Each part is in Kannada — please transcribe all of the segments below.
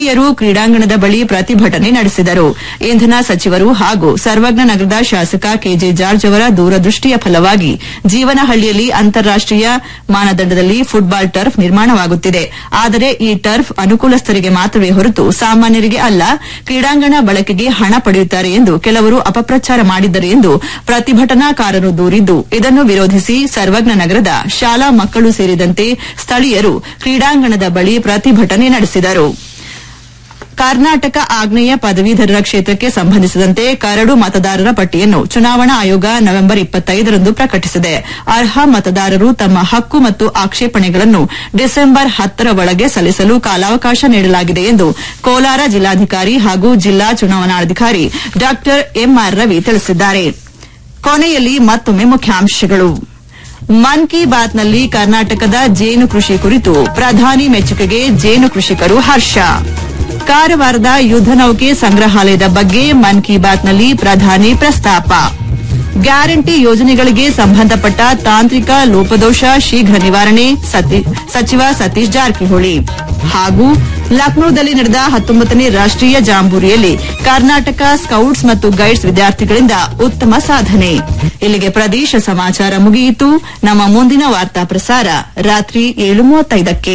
ರು ಕ್ರೀಡಾಂಗಣದ ಬಳಿ ಪ್ರತಿಭಟನೆ ನಡೆಸಿದರು ಇಂಧನ ಸಚಿವರು ಹಾಗೂ ಸರ್ವಜ್ಞ ನಗರದ ಶಾಸಕ ಕೆಜೆ ಜಾರ್ಜ್ ಅವರ ದೂರದೃಷ್ಟಿಯ ಫಲವಾಗಿ ಜೀವನಹಳ್ಳಿಯಲ್ಲಿ ಅಂತಾರಾಷ್ಟೀಯ ಮಾನದಂಡದಲ್ಲಿ ಫುಟ್ಬಾಲ್ ಟರ್ಫ್ ನಿರ್ಮಾಣವಾಗುತ್ತಿದೆ ಆದರೆ ಈ ಟರ್ಫ್ ಅನುಕೂಲಸ್ಥರಿಗೆ ಮಾತ್ರವೇ ಹೊರತು ಸಾಮಾನ್ಯರಿಗೆ ಅಲ್ಲ ಕ್ರೀಡಾಂಗಣ ಬಳಕೆಗೆ ಹಣ ಪಡೆಯುತ್ತಾರೆ ಎಂದು ಕೆಲವರು ಅಪಪ್ರಚಾರ ಮಾಡಿದ್ದರು ಎಂದು ಪ್ರತಿಭಟನಾಕಾರರು ದೂರಿದ್ದು ಇದನ್ನು ವಿರೋಧಿಸಿ ಸರ್ವಜ್ಞ ನಗರದ ಶಾಲಾ ಮಕ್ಕಳು ಸೇರಿದಂತೆ ಸ್ಥಳೀಯರು ಕ್ರೀಡಾಂಗಣದ ಬಳಿ ಪ್ರತಿಭಟನೆ ನಡೆಸಿದರು ಕರ್ನಾಟಕ ಆಗ್ನೇಯ ಪದವೀಧರರ ಕ್ಷೇತ್ರಕ್ಕೆ ಸಂಬಂಧಿಸಿದಂತೆ ಕರಡು ಮತದಾರರ ಪಟ್ಟಿಯನ್ನು ಚುನಾವಣಾ ಆಯೋಗ ನವೆಂಬರ್ ಇಪ್ಪತ್ತೈದರಂದು ಪ್ರಕಟಿಸಿದೆ ಅರ್ಹ ಮತದಾರರು ತಮ್ಮ ಹಕ್ಕು ಮತ್ತು ಆಕ್ಷೇಪಣೆಗಳನ್ನು ಡಿಸೆಂಬರ್ ಹತ್ತರ ಒಳಗೆ ಸಲ್ಲಿಸಲು ಕಾಲಾವಕಾಶ ನೀಡಲಾಗಿದೆ ಎಂದು ಕೋಲಾರ ಜಿಲ್ಲಾಧಿಕಾರಿ ಹಾಗೂ ಜಿಲ್ಲಾ ಚುನಾವಣಾಧಿಕಾರಿ ಡಾ ಎಂಆರ್ ರವಿ ತಿಳಿಸಿದ್ದಾರೆ ಕೊನೆಯಲ್ಲಿ ಮತ್ತೊಮ್ಮೆ ಮುಖ್ಯಾಂಶಗಳು ಮನ್ ಕಿ ಬಾತ್ನಲ್ಲಿ ಕರ್ನಾಟಕದ ಜೇನು ಕೃಷಿ ಕುರಿತು ಪ್ರಧಾನಿ ಮೆಚ್ಚುಗೆಗೆ ಜೇನು ಕೃಷಿಕರು ಹರ್ಷ ಕಾರವಾರದ ಯುದ್ದ ನೌಕೆ ಸಂಗ್ರಹಾಲಯದ ಬಗ್ಗೆ ಮನ್ ಕಿ ಬಾತ್ನಲ್ಲಿ ಪ್ರಧಾನಿ ಪ್ರಸ್ತಾಪ ಗ್ಯಾರಂಟಿ ಯೋಜನೆಗಳಿಗೆ ಸಂಬಂಧಪಟ್ಟ ತಾಂತ್ರಿಕ ಲೋಪದೋಷ ಶೀಘ್ರ ನಿವಾರಣೆ ಸತಿ- ಸಚಿವ ಸತೀಶ್ ಜಾರಕಿಹೊಳಿ ಹಾಗೂ ಲಕ್ನೋದಲ್ಲಿ ನಡೆದ ಹತ್ತೊಂಬತ್ತನೇ ರಾಷ್ಟೀಯ ಜಾಂಬೂರಿಯಲ್ಲಿ ಕರ್ನಾಟಕ ಸ್ಕೌಟ್ಸ್ ಮತ್ತು ಗೈಡ್ಸ್ ವಿದ್ಯಾರ್ಥಿಗಳಿಂದ ಉತ್ತಮ ಸಾಧನೆ ಇಲ್ಲಿಗೆ ಪ್ರದೇಶ ಸಮಾಚಾರ ಮುಗಿಯಿತು ನಮ್ಮ ಮುಂದಿನ ವಾರ್ತಾ ಪ್ರಸಾರ ರಾತ್ರಿ ಏಳು ಮೂವತ್ತೈದಕ್ಕೆ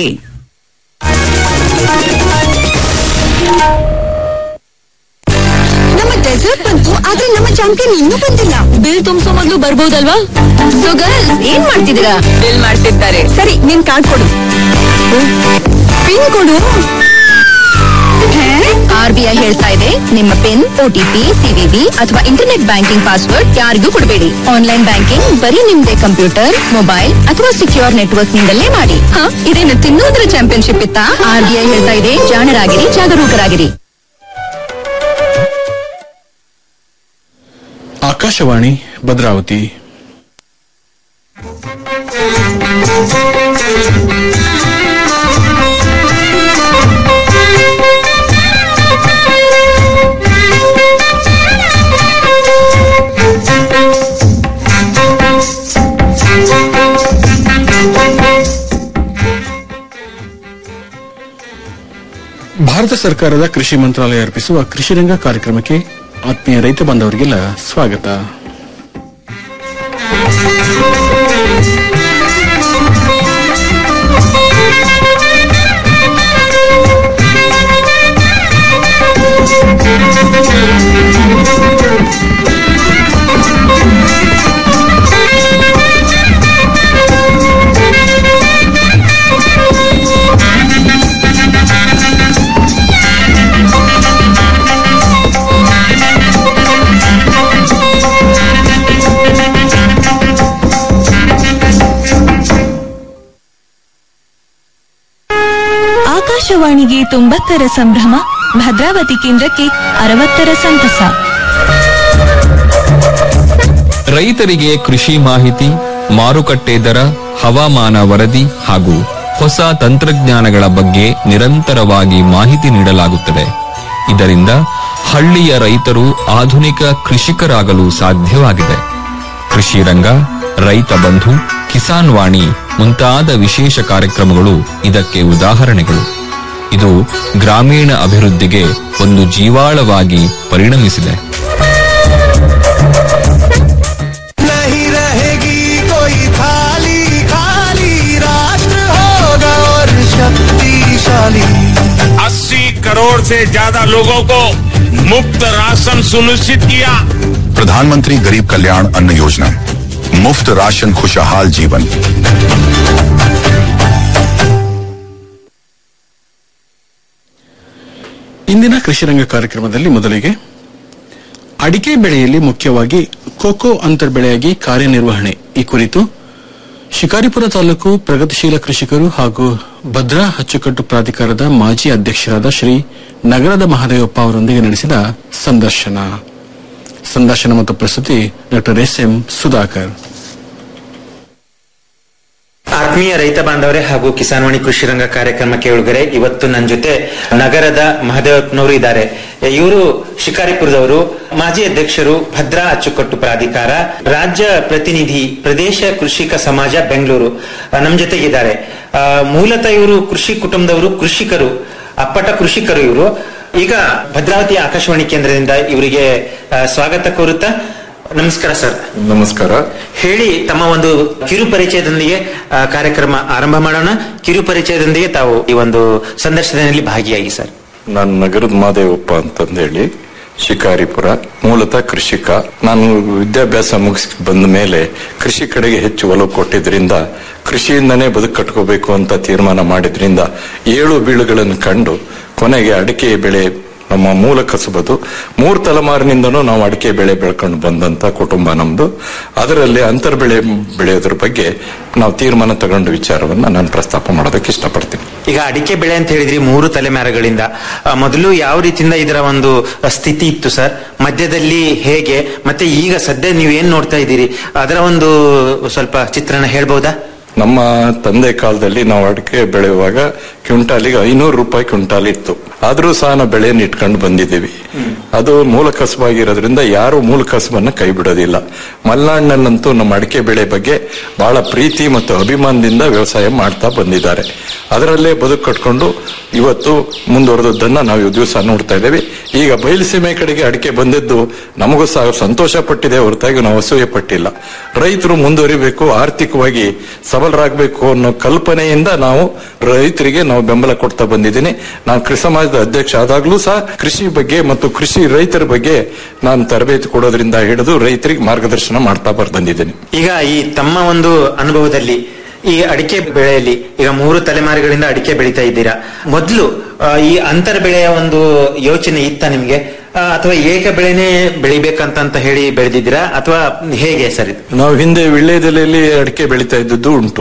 ನಮ್ಮ ಡೆಸರ್ಟ್ ಬಂತು ಆದ್ರೆ ನಮ್ಮ ಚಾಂಪಿಯನ್ ಇನ್ನೂ ಬಂದಿಲ್ಲ ಬಿಲ್ ತುಂಬಿಸೋ ಮೊದಲು ಬರ್ಬೋದಲ್ವಾ ಸೊ ಗರ್ಲ್ಸ್ ಏನ್ ಮಾಡ್ತಿದ್ದೀರಾ ಬಿಲ್ ಮಾಡ್ತಿದ್ದಾರೆ ಸರಿ ನಿನ್ ಕಾರ್ಡ್ ಕೊಡು ಪಿನ್ ಕೊಡು ಆರ್ ಬಿ ಐ ಹೇಳ್ತಾ ಇದೆ ನಿಮ್ಮ ಪಿನ್ ಒಟಿಪಿ ಸಿವಿವಿ ಅಥವಾ ಇಂಟರ್ನೆಟ್ ಬ್ಯಾಂಕಿಂಗ್ ಪಾಸ್ವರ್ಡ್ ಯಾರಿಗೂ ಕೊಡಬೇಡಿ ಆನ್ಲೈನ್ ಬ್ಯಾಂಕಿಂಗ್ ಬರೀ ನಿಮ್ದೇ ಕಂಪ್ಯೂಟರ್ ಮೊಬೈಲ್ ಅಥವಾ ಸಿಕ್ಯೂರ್ ನೆಟ್ವರ್ಕ್ ನಿಂದಲೇ ಮಾಡಿ ಹ, ಇದೇನು ತಿನ್ನೋದ್ರ ಚಾಂಪಿಯನ್ಶಿಪ್ ಇತ್ತಾ ಆರ್ ಬಿ ಐ ಹೇಳ್ತಾ ಇದೆ ಜಾಣರಾಗಿರಿ ಜಾಗರೂಕರಾಗಿರಿ ಆಕಾಶವಾಣಿ ಭದ್ರಾವತಿ ಭಾರತ ಸರ್ಕಾರದ ಕೃಷಿ ಮಂತ್ರಾಲಯ ಅರ್ಪಿಸುವ ಕೃಷಿರಂಗ ಕಾರ್ಯಕ್ರಮಕ್ಕೆ ಆತ್ಮೀಯ ರೈತ ಬಾಂಧವರಿಗೆಲ್ಲ ಸ್ವಾಗತ ಆಕಾಶವಾಣಿಗೆ ತೊಂಬತ್ತರ ಸಂಭ್ರಮ ಭದ್ರಾವತಿ ಕೇಂದ್ರಕ್ಕೆ ಅರವತ್ತರ ಸಂತಸ ರೈತರಿಗೆ ಕೃಷಿ ಮಾಹಿತಿ ಮಾರುಕಟ್ಟೆ ದರ ಹವಾಮಾನ ವರದಿ ಹಾಗೂ ಹೊಸ ತಂತ್ರಜ್ಞಾನಗಳ ಬಗ್ಗೆ ನಿರಂತರವಾಗಿ ಮಾಹಿತಿ ನೀಡಲಾಗುತ್ತದೆ ಇದರಿಂದ ಹಳ್ಳಿಯ ರೈತರು ಆಧುನಿಕ ಕೃಷಿಕರಾಗಲು ಸಾಧ್ಯವಾಗಿದೆ ಕೃಷಿ ರಂಗ ರೈತ ಬಂಧು ಕಿಸಾನ್ ವಾಣಿ ಮುಂತಾದ ವಿಶೇಷ ಕಾರ್ಯಕ್ರಮಗಳು ಇದಕ್ಕೆ ಉದಾಹರಣೆಗಳು ಇದು ಗ್ರಾಮೀಣ ಅಭಿವೃದ್ಧಿಗೆ ಒಂದು ಜೀವಾಳವಾಗಿ ಪರಿಣಮಿಸಿದೆ नहीं रहेगी कोई थाली खाली राष्ट्र होगा और शक्तिशाली अस्सी करोड़ से ज्यादा लोगों को मुफ्त राशन सुनिश्चित किया प्रधानमंत्री गरीब कल्याण अन्न योजना मुफ्त राशन खुशहाल जीवन ಇಂದಿನ ಕೃಷಿರಂಗ ಕಾರ್ಯಕ್ರಮದಲ್ಲಿ ಮೊದಲಿಗೆ ಅಡಿಕೆ ಬೆಳೆಯಲ್ಲಿ ಮುಖ್ಯವಾಗಿ ಕೋಕೋ ಅಂತರ್ಬೆಳೆಯಾಗಿ ಕಾರ್ಯನಿರ್ವಹಣೆ ಈ ಕುರಿತು ಶಿಕಾರಿಪುರ ತಾಲೂಕು ಪ್ರಗತಿಶೀಲ ಕೃಷಿಕರು ಹಾಗೂ ಭದ್ರಾ ಅಚ್ಚುಕಟ್ಟು ಪ್ರಾಧಿಕಾರದ ಮಾಜಿ ಅಧ್ಯಕ್ಷರಾದ ಶ್ರೀ ನಗರದ ಮಹದೇವಪ್ಪ ಅವರೊಂದಿಗೆ ನಡೆಸಿದ ಸಂದರ್ಶನ ಸಂದರ್ಶನ ಮತ್ತು ಪ್ರಸ್ತುತಿ ಡಾಕ್ಟರ್ ಎಸ್ ಎಂ ಸುಧಾಕರ್ ಆತ್ಮೀಯ ರೈತ ಬಾಂಧವರೇ ಹಾಗೂ ಕಿಸಾನ್ವಾಣಿ ಕೃಷಿ ರಂಗ ಕಾರ್ಯಕ್ರಮಕ್ಕೆ ಒಳಗಡೆ ಇವತ್ತು ನನ್ನ ಜೊತೆ ನಗರದ ಮಹದೇವಪ್ಪನವರು ಇದ್ದಾರೆ ಇವರು ಶಿಕಾರಿಪುರದವರು ಮಾಜಿ ಅಧ್ಯಕ್ಷರು ಭದ್ರಾ ಅಚ್ಚುಕಟ್ಟು ಪ್ರಾಧಿಕಾರ ರಾಜ್ಯ ಪ್ರತಿನಿಧಿ ಪ್ರದೇಶ ಕೃಷಿಕ ಸಮಾಜ ಬೆಂಗಳೂರು ಆ, ನಮ್ ಜೊತೆಗಿದ್ದಾರೆ ಆ, ಮೂಲತಃ ಇವರು ಕೃಷಿ ಕುಟುಂಬದವರು ಕೃಷಿಕರು ಅಪ್ಪಟ ಕೃಷಿಕರು ಇವರು ಈಗ ಭದ್ರಾವತಿ ಆಕಾಶವಾಣಿ ಕೇಂದ್ರದಿಂದ ಇವರಿಗೆ ಆ, ಸ್ವಾಗತ ಕೋರುತ್ತಾ ನಮಸ್ಕಾರ ಸರ್ ನಮಸ್ಕಾರ ಹೇಳಿ ತಮ್ಮ ಒಂದು ಕಿರು ಪರಿಚಯದೊಂದಿಗೆ ಆ, ಕಾರ್ಯಕ್ರಮ ಆರಂಭ ಮಾಡೋಣ ಕಿರು ಪರಿಚಯದೊಂದಿಗೆ ತಾವು ಈ ಒಂದು ಸಂದರ್ಶನದಲ್ಲಿ ಭಾಗಿಯಾಗಿ ಸರ್ ನಾನು ನಗರದ ಮಾದೇವಪ್ಪ ಅಂತಂದೇಳಿ ಶಿಕಾರಿಪುರ ಮೂಲತಃ ಕೃಷಿಕ ನಾನು ವಿದ್ಯಾಭ್ಯಾಸ ಮುಗಿಸಿ ಬಂದ ಮೇಲೆ ಕೃಷಿ ಕಡೆಗೆ ಹೆಚ್ಚು ಒಲವು ಕೊಟ್ಟಿದ್ರಿಂದ ಕೃಷಿಯಿಂದನೇ ಬದುಕು ಕಟ್ಕೋಬೇಕು ಅಂತ ತೀರ್ಮಾನ ಮಾಡಿದ್ರಿಂದ ಏಳು ಬೀಳುಗಳನ್ನು ಕಂಡು ಕೊನೆಗೆ ಅಡಿಕೆ ಬೆಳೆ ನಮ್ಮ ಮೂಲ ಕಸಬದು ಮೂರು ತಲೆಮಾರಿನಿಂದನೂ ನಾವು ಅಡಿಕೆ ಬೆಳೆ ಬೆಳ್ಕೊಂಡು ಬಂದಂತ ಕುಟುಂಬ ನಮ್ದು ಅದರಲ್ಲಿ ಅಂತರ್ ಬೆಳೆ ಬೆಳೆಯೋದ್ರ ಬಗ್ಗೆ ನಾವು ತೀರ್ಮಾನ ತಗೊಂಡ ವಿಚಾರವನ್ನ ನಾನು ಪ್ರಸ್ತಾಪ ಮಾಡೋದಕ್ಕೆ ಇಷ್ಟಪಡ್ತೀನಿ ಈಗ ಅಡಿಕೆ ಬೆಳೆ ಅಂತ ಹೇಳಿದ್ರಿ ಮೂರು ತಲೆಮಾರುಗಳಿಂದ ಆ, ಮೊದಲು ಯಾವ ರೀತಿಯಿಂದ ಇದರ ಒಂದು ಸ್ಥಿತಿ ಇತ್ತು ಸರ್ ಮಧ್ಯದಲ್ಲಿ ಹೇಗೆ ಮತ್ತೆ ಈಗ ಸದ್ಯ ನೀವು ಏನ್ ನೋಡ್ತಾ ಇದ್ದೀರಿ ಅದರ ಒಂದು ಸ್ವಲ್ಪ ಚಿತ್ರಣ ಹೇಳ್ಬಹುದಾ ನಮ್ಮ ತಂದೆ ಕಾಲದಲ್ಲಿ ನಾವು ಅಡಿಕೆ ಬೆಳೆಯುವಾಗ ಕ್ವಿಂಟಾಲಿಗೆ ಐನೂರು ರೂಪಾಯಿ ಕ್ವಿಂಟಾಲ್ ಇತ್ತು ಆದ್ರೂ ಸಹ ನಾವು ಬೆಳೆಯನ್ನು ಇಟ್ಕೊಂಡು ಬಂದಿದ್ದೀವಿ ಅದು ಮೂಲ ಕಸಬಾಗಿರೋದ್ರಿಂದ ಯಾರು ಮೂಲ ಕಸಬನ್ನ ಕೈ ಬಿಡೋದಿಲ್ಲ ಮಲೆನಾಡಿನಲ್ಲಂತೂ ನಮ್ಮ ಅಡಿಕೆ ಬೆಳೆ ಬಗ್ಗೆ ಬಹಳ ಪ್ರೀತಿ ಮತ್ತು ಅಭಿಮಾನದಿಂದ ವ್ಯವಸಾಯ ಮಾಡ್ತಾ ಬಂದಿದ್ದಾರೆ ಅದರಲ್ಲೇ ಬದುಕು ಕಟ್ಕೊಂಡು ಇವತ್ತು ಮುಂದುವರೆದದ್ದನ್ನ ನಾವು ಈ ದಿವಸ ನೋಡ್ತಾ ಇದ್ದೇವೆ ಈಗ ಬಯಲುಸೀಮೆ ಕಡೆಗೆ ಅಡಿಕೆ ಬಂದಿದ್ದು ನಮಗೂ ಸಹ ಸಂತೋಷ ಪಟ್ಟಿದೆ ಹೊರತಾಗಿ ನಾವು ಅಸೂಯೆ ಪಟ್ಟಿಲ್ಲ ರೈತರು ಮುಂದುವರಿಬೇಕು ಆರ್ಥಿಕವಾಗಿ ಸಬಲರಾಗಬೇಕು ಅನ್ನೋ ಕಲ್ಪನೆಯಿಂದ ನಾವು ರೈತರಿಗೆ ನಾವು ಬೆಂಬಲ ಕೊಡ್ತಾ ಬಂದಿದ್ದೀನಿ ನಾನು ಕೃಷಿ ಸಮಾಜದ ಅಧ್ಯಕ್ಷ ಆದಾಗ್ಲೂ ಸಹ ಕೃಷಿ ಬಗ್ಗೆ ಮತ್ತು ಕೃಷಿ ರೈತರ ಬಗ್ಗೆ ನಾನು ತರಬೇತಿ ಕೊಡೋದ್ರಿಂದ ಹಿಡಿದು ರೈತರಿಗೆ ಮಾರ್ಗದರ್ಶನ ಮಾಡ್ತಾ ಬರ್ ಬಂದಿದ್ದೀನಿ ಈಗ ಈ ತಮ್ಮ ಒಂದು ಅನುಭವದಲ್ಲಿ ಈ ಅಡಿಕೆ ಬೆಳೆಯಲ್ಲಿ ಈಗ ಮೂರು ತಲೆಮಾರುಗಳಿಂದ ಅಡಿಕೆ ಬೆಳೀತಾ ಇದ್ದೀರಾ ಮೊದಲು ಆ, ಈ ಅಂತರ ಬೆಳೆಯ ಒಂದು ಯೋಚನೆ ಇತ್ತ ನಿಮ್ಗೆ ಆ, ಅಥವಾ ಏಕ ಬೆಳೆನೇ ಬೆಳಿಬೇಕಂತ ಅಂತ ಹೇಳಿ ಬೆಳೆದಿದ್ದೀರಾ ಅಥವಾ ಹೇಗೆ ಸರ್ ಇದು ನಾವು ಹಿಂದೆ ವಿಳ್ಳೆದೆಲೆಯಲ್ಲಿ ಅಡಿಕೆ ಬೆಳೀತಾ ಇದ್ದದ್ದು ಉಂಟು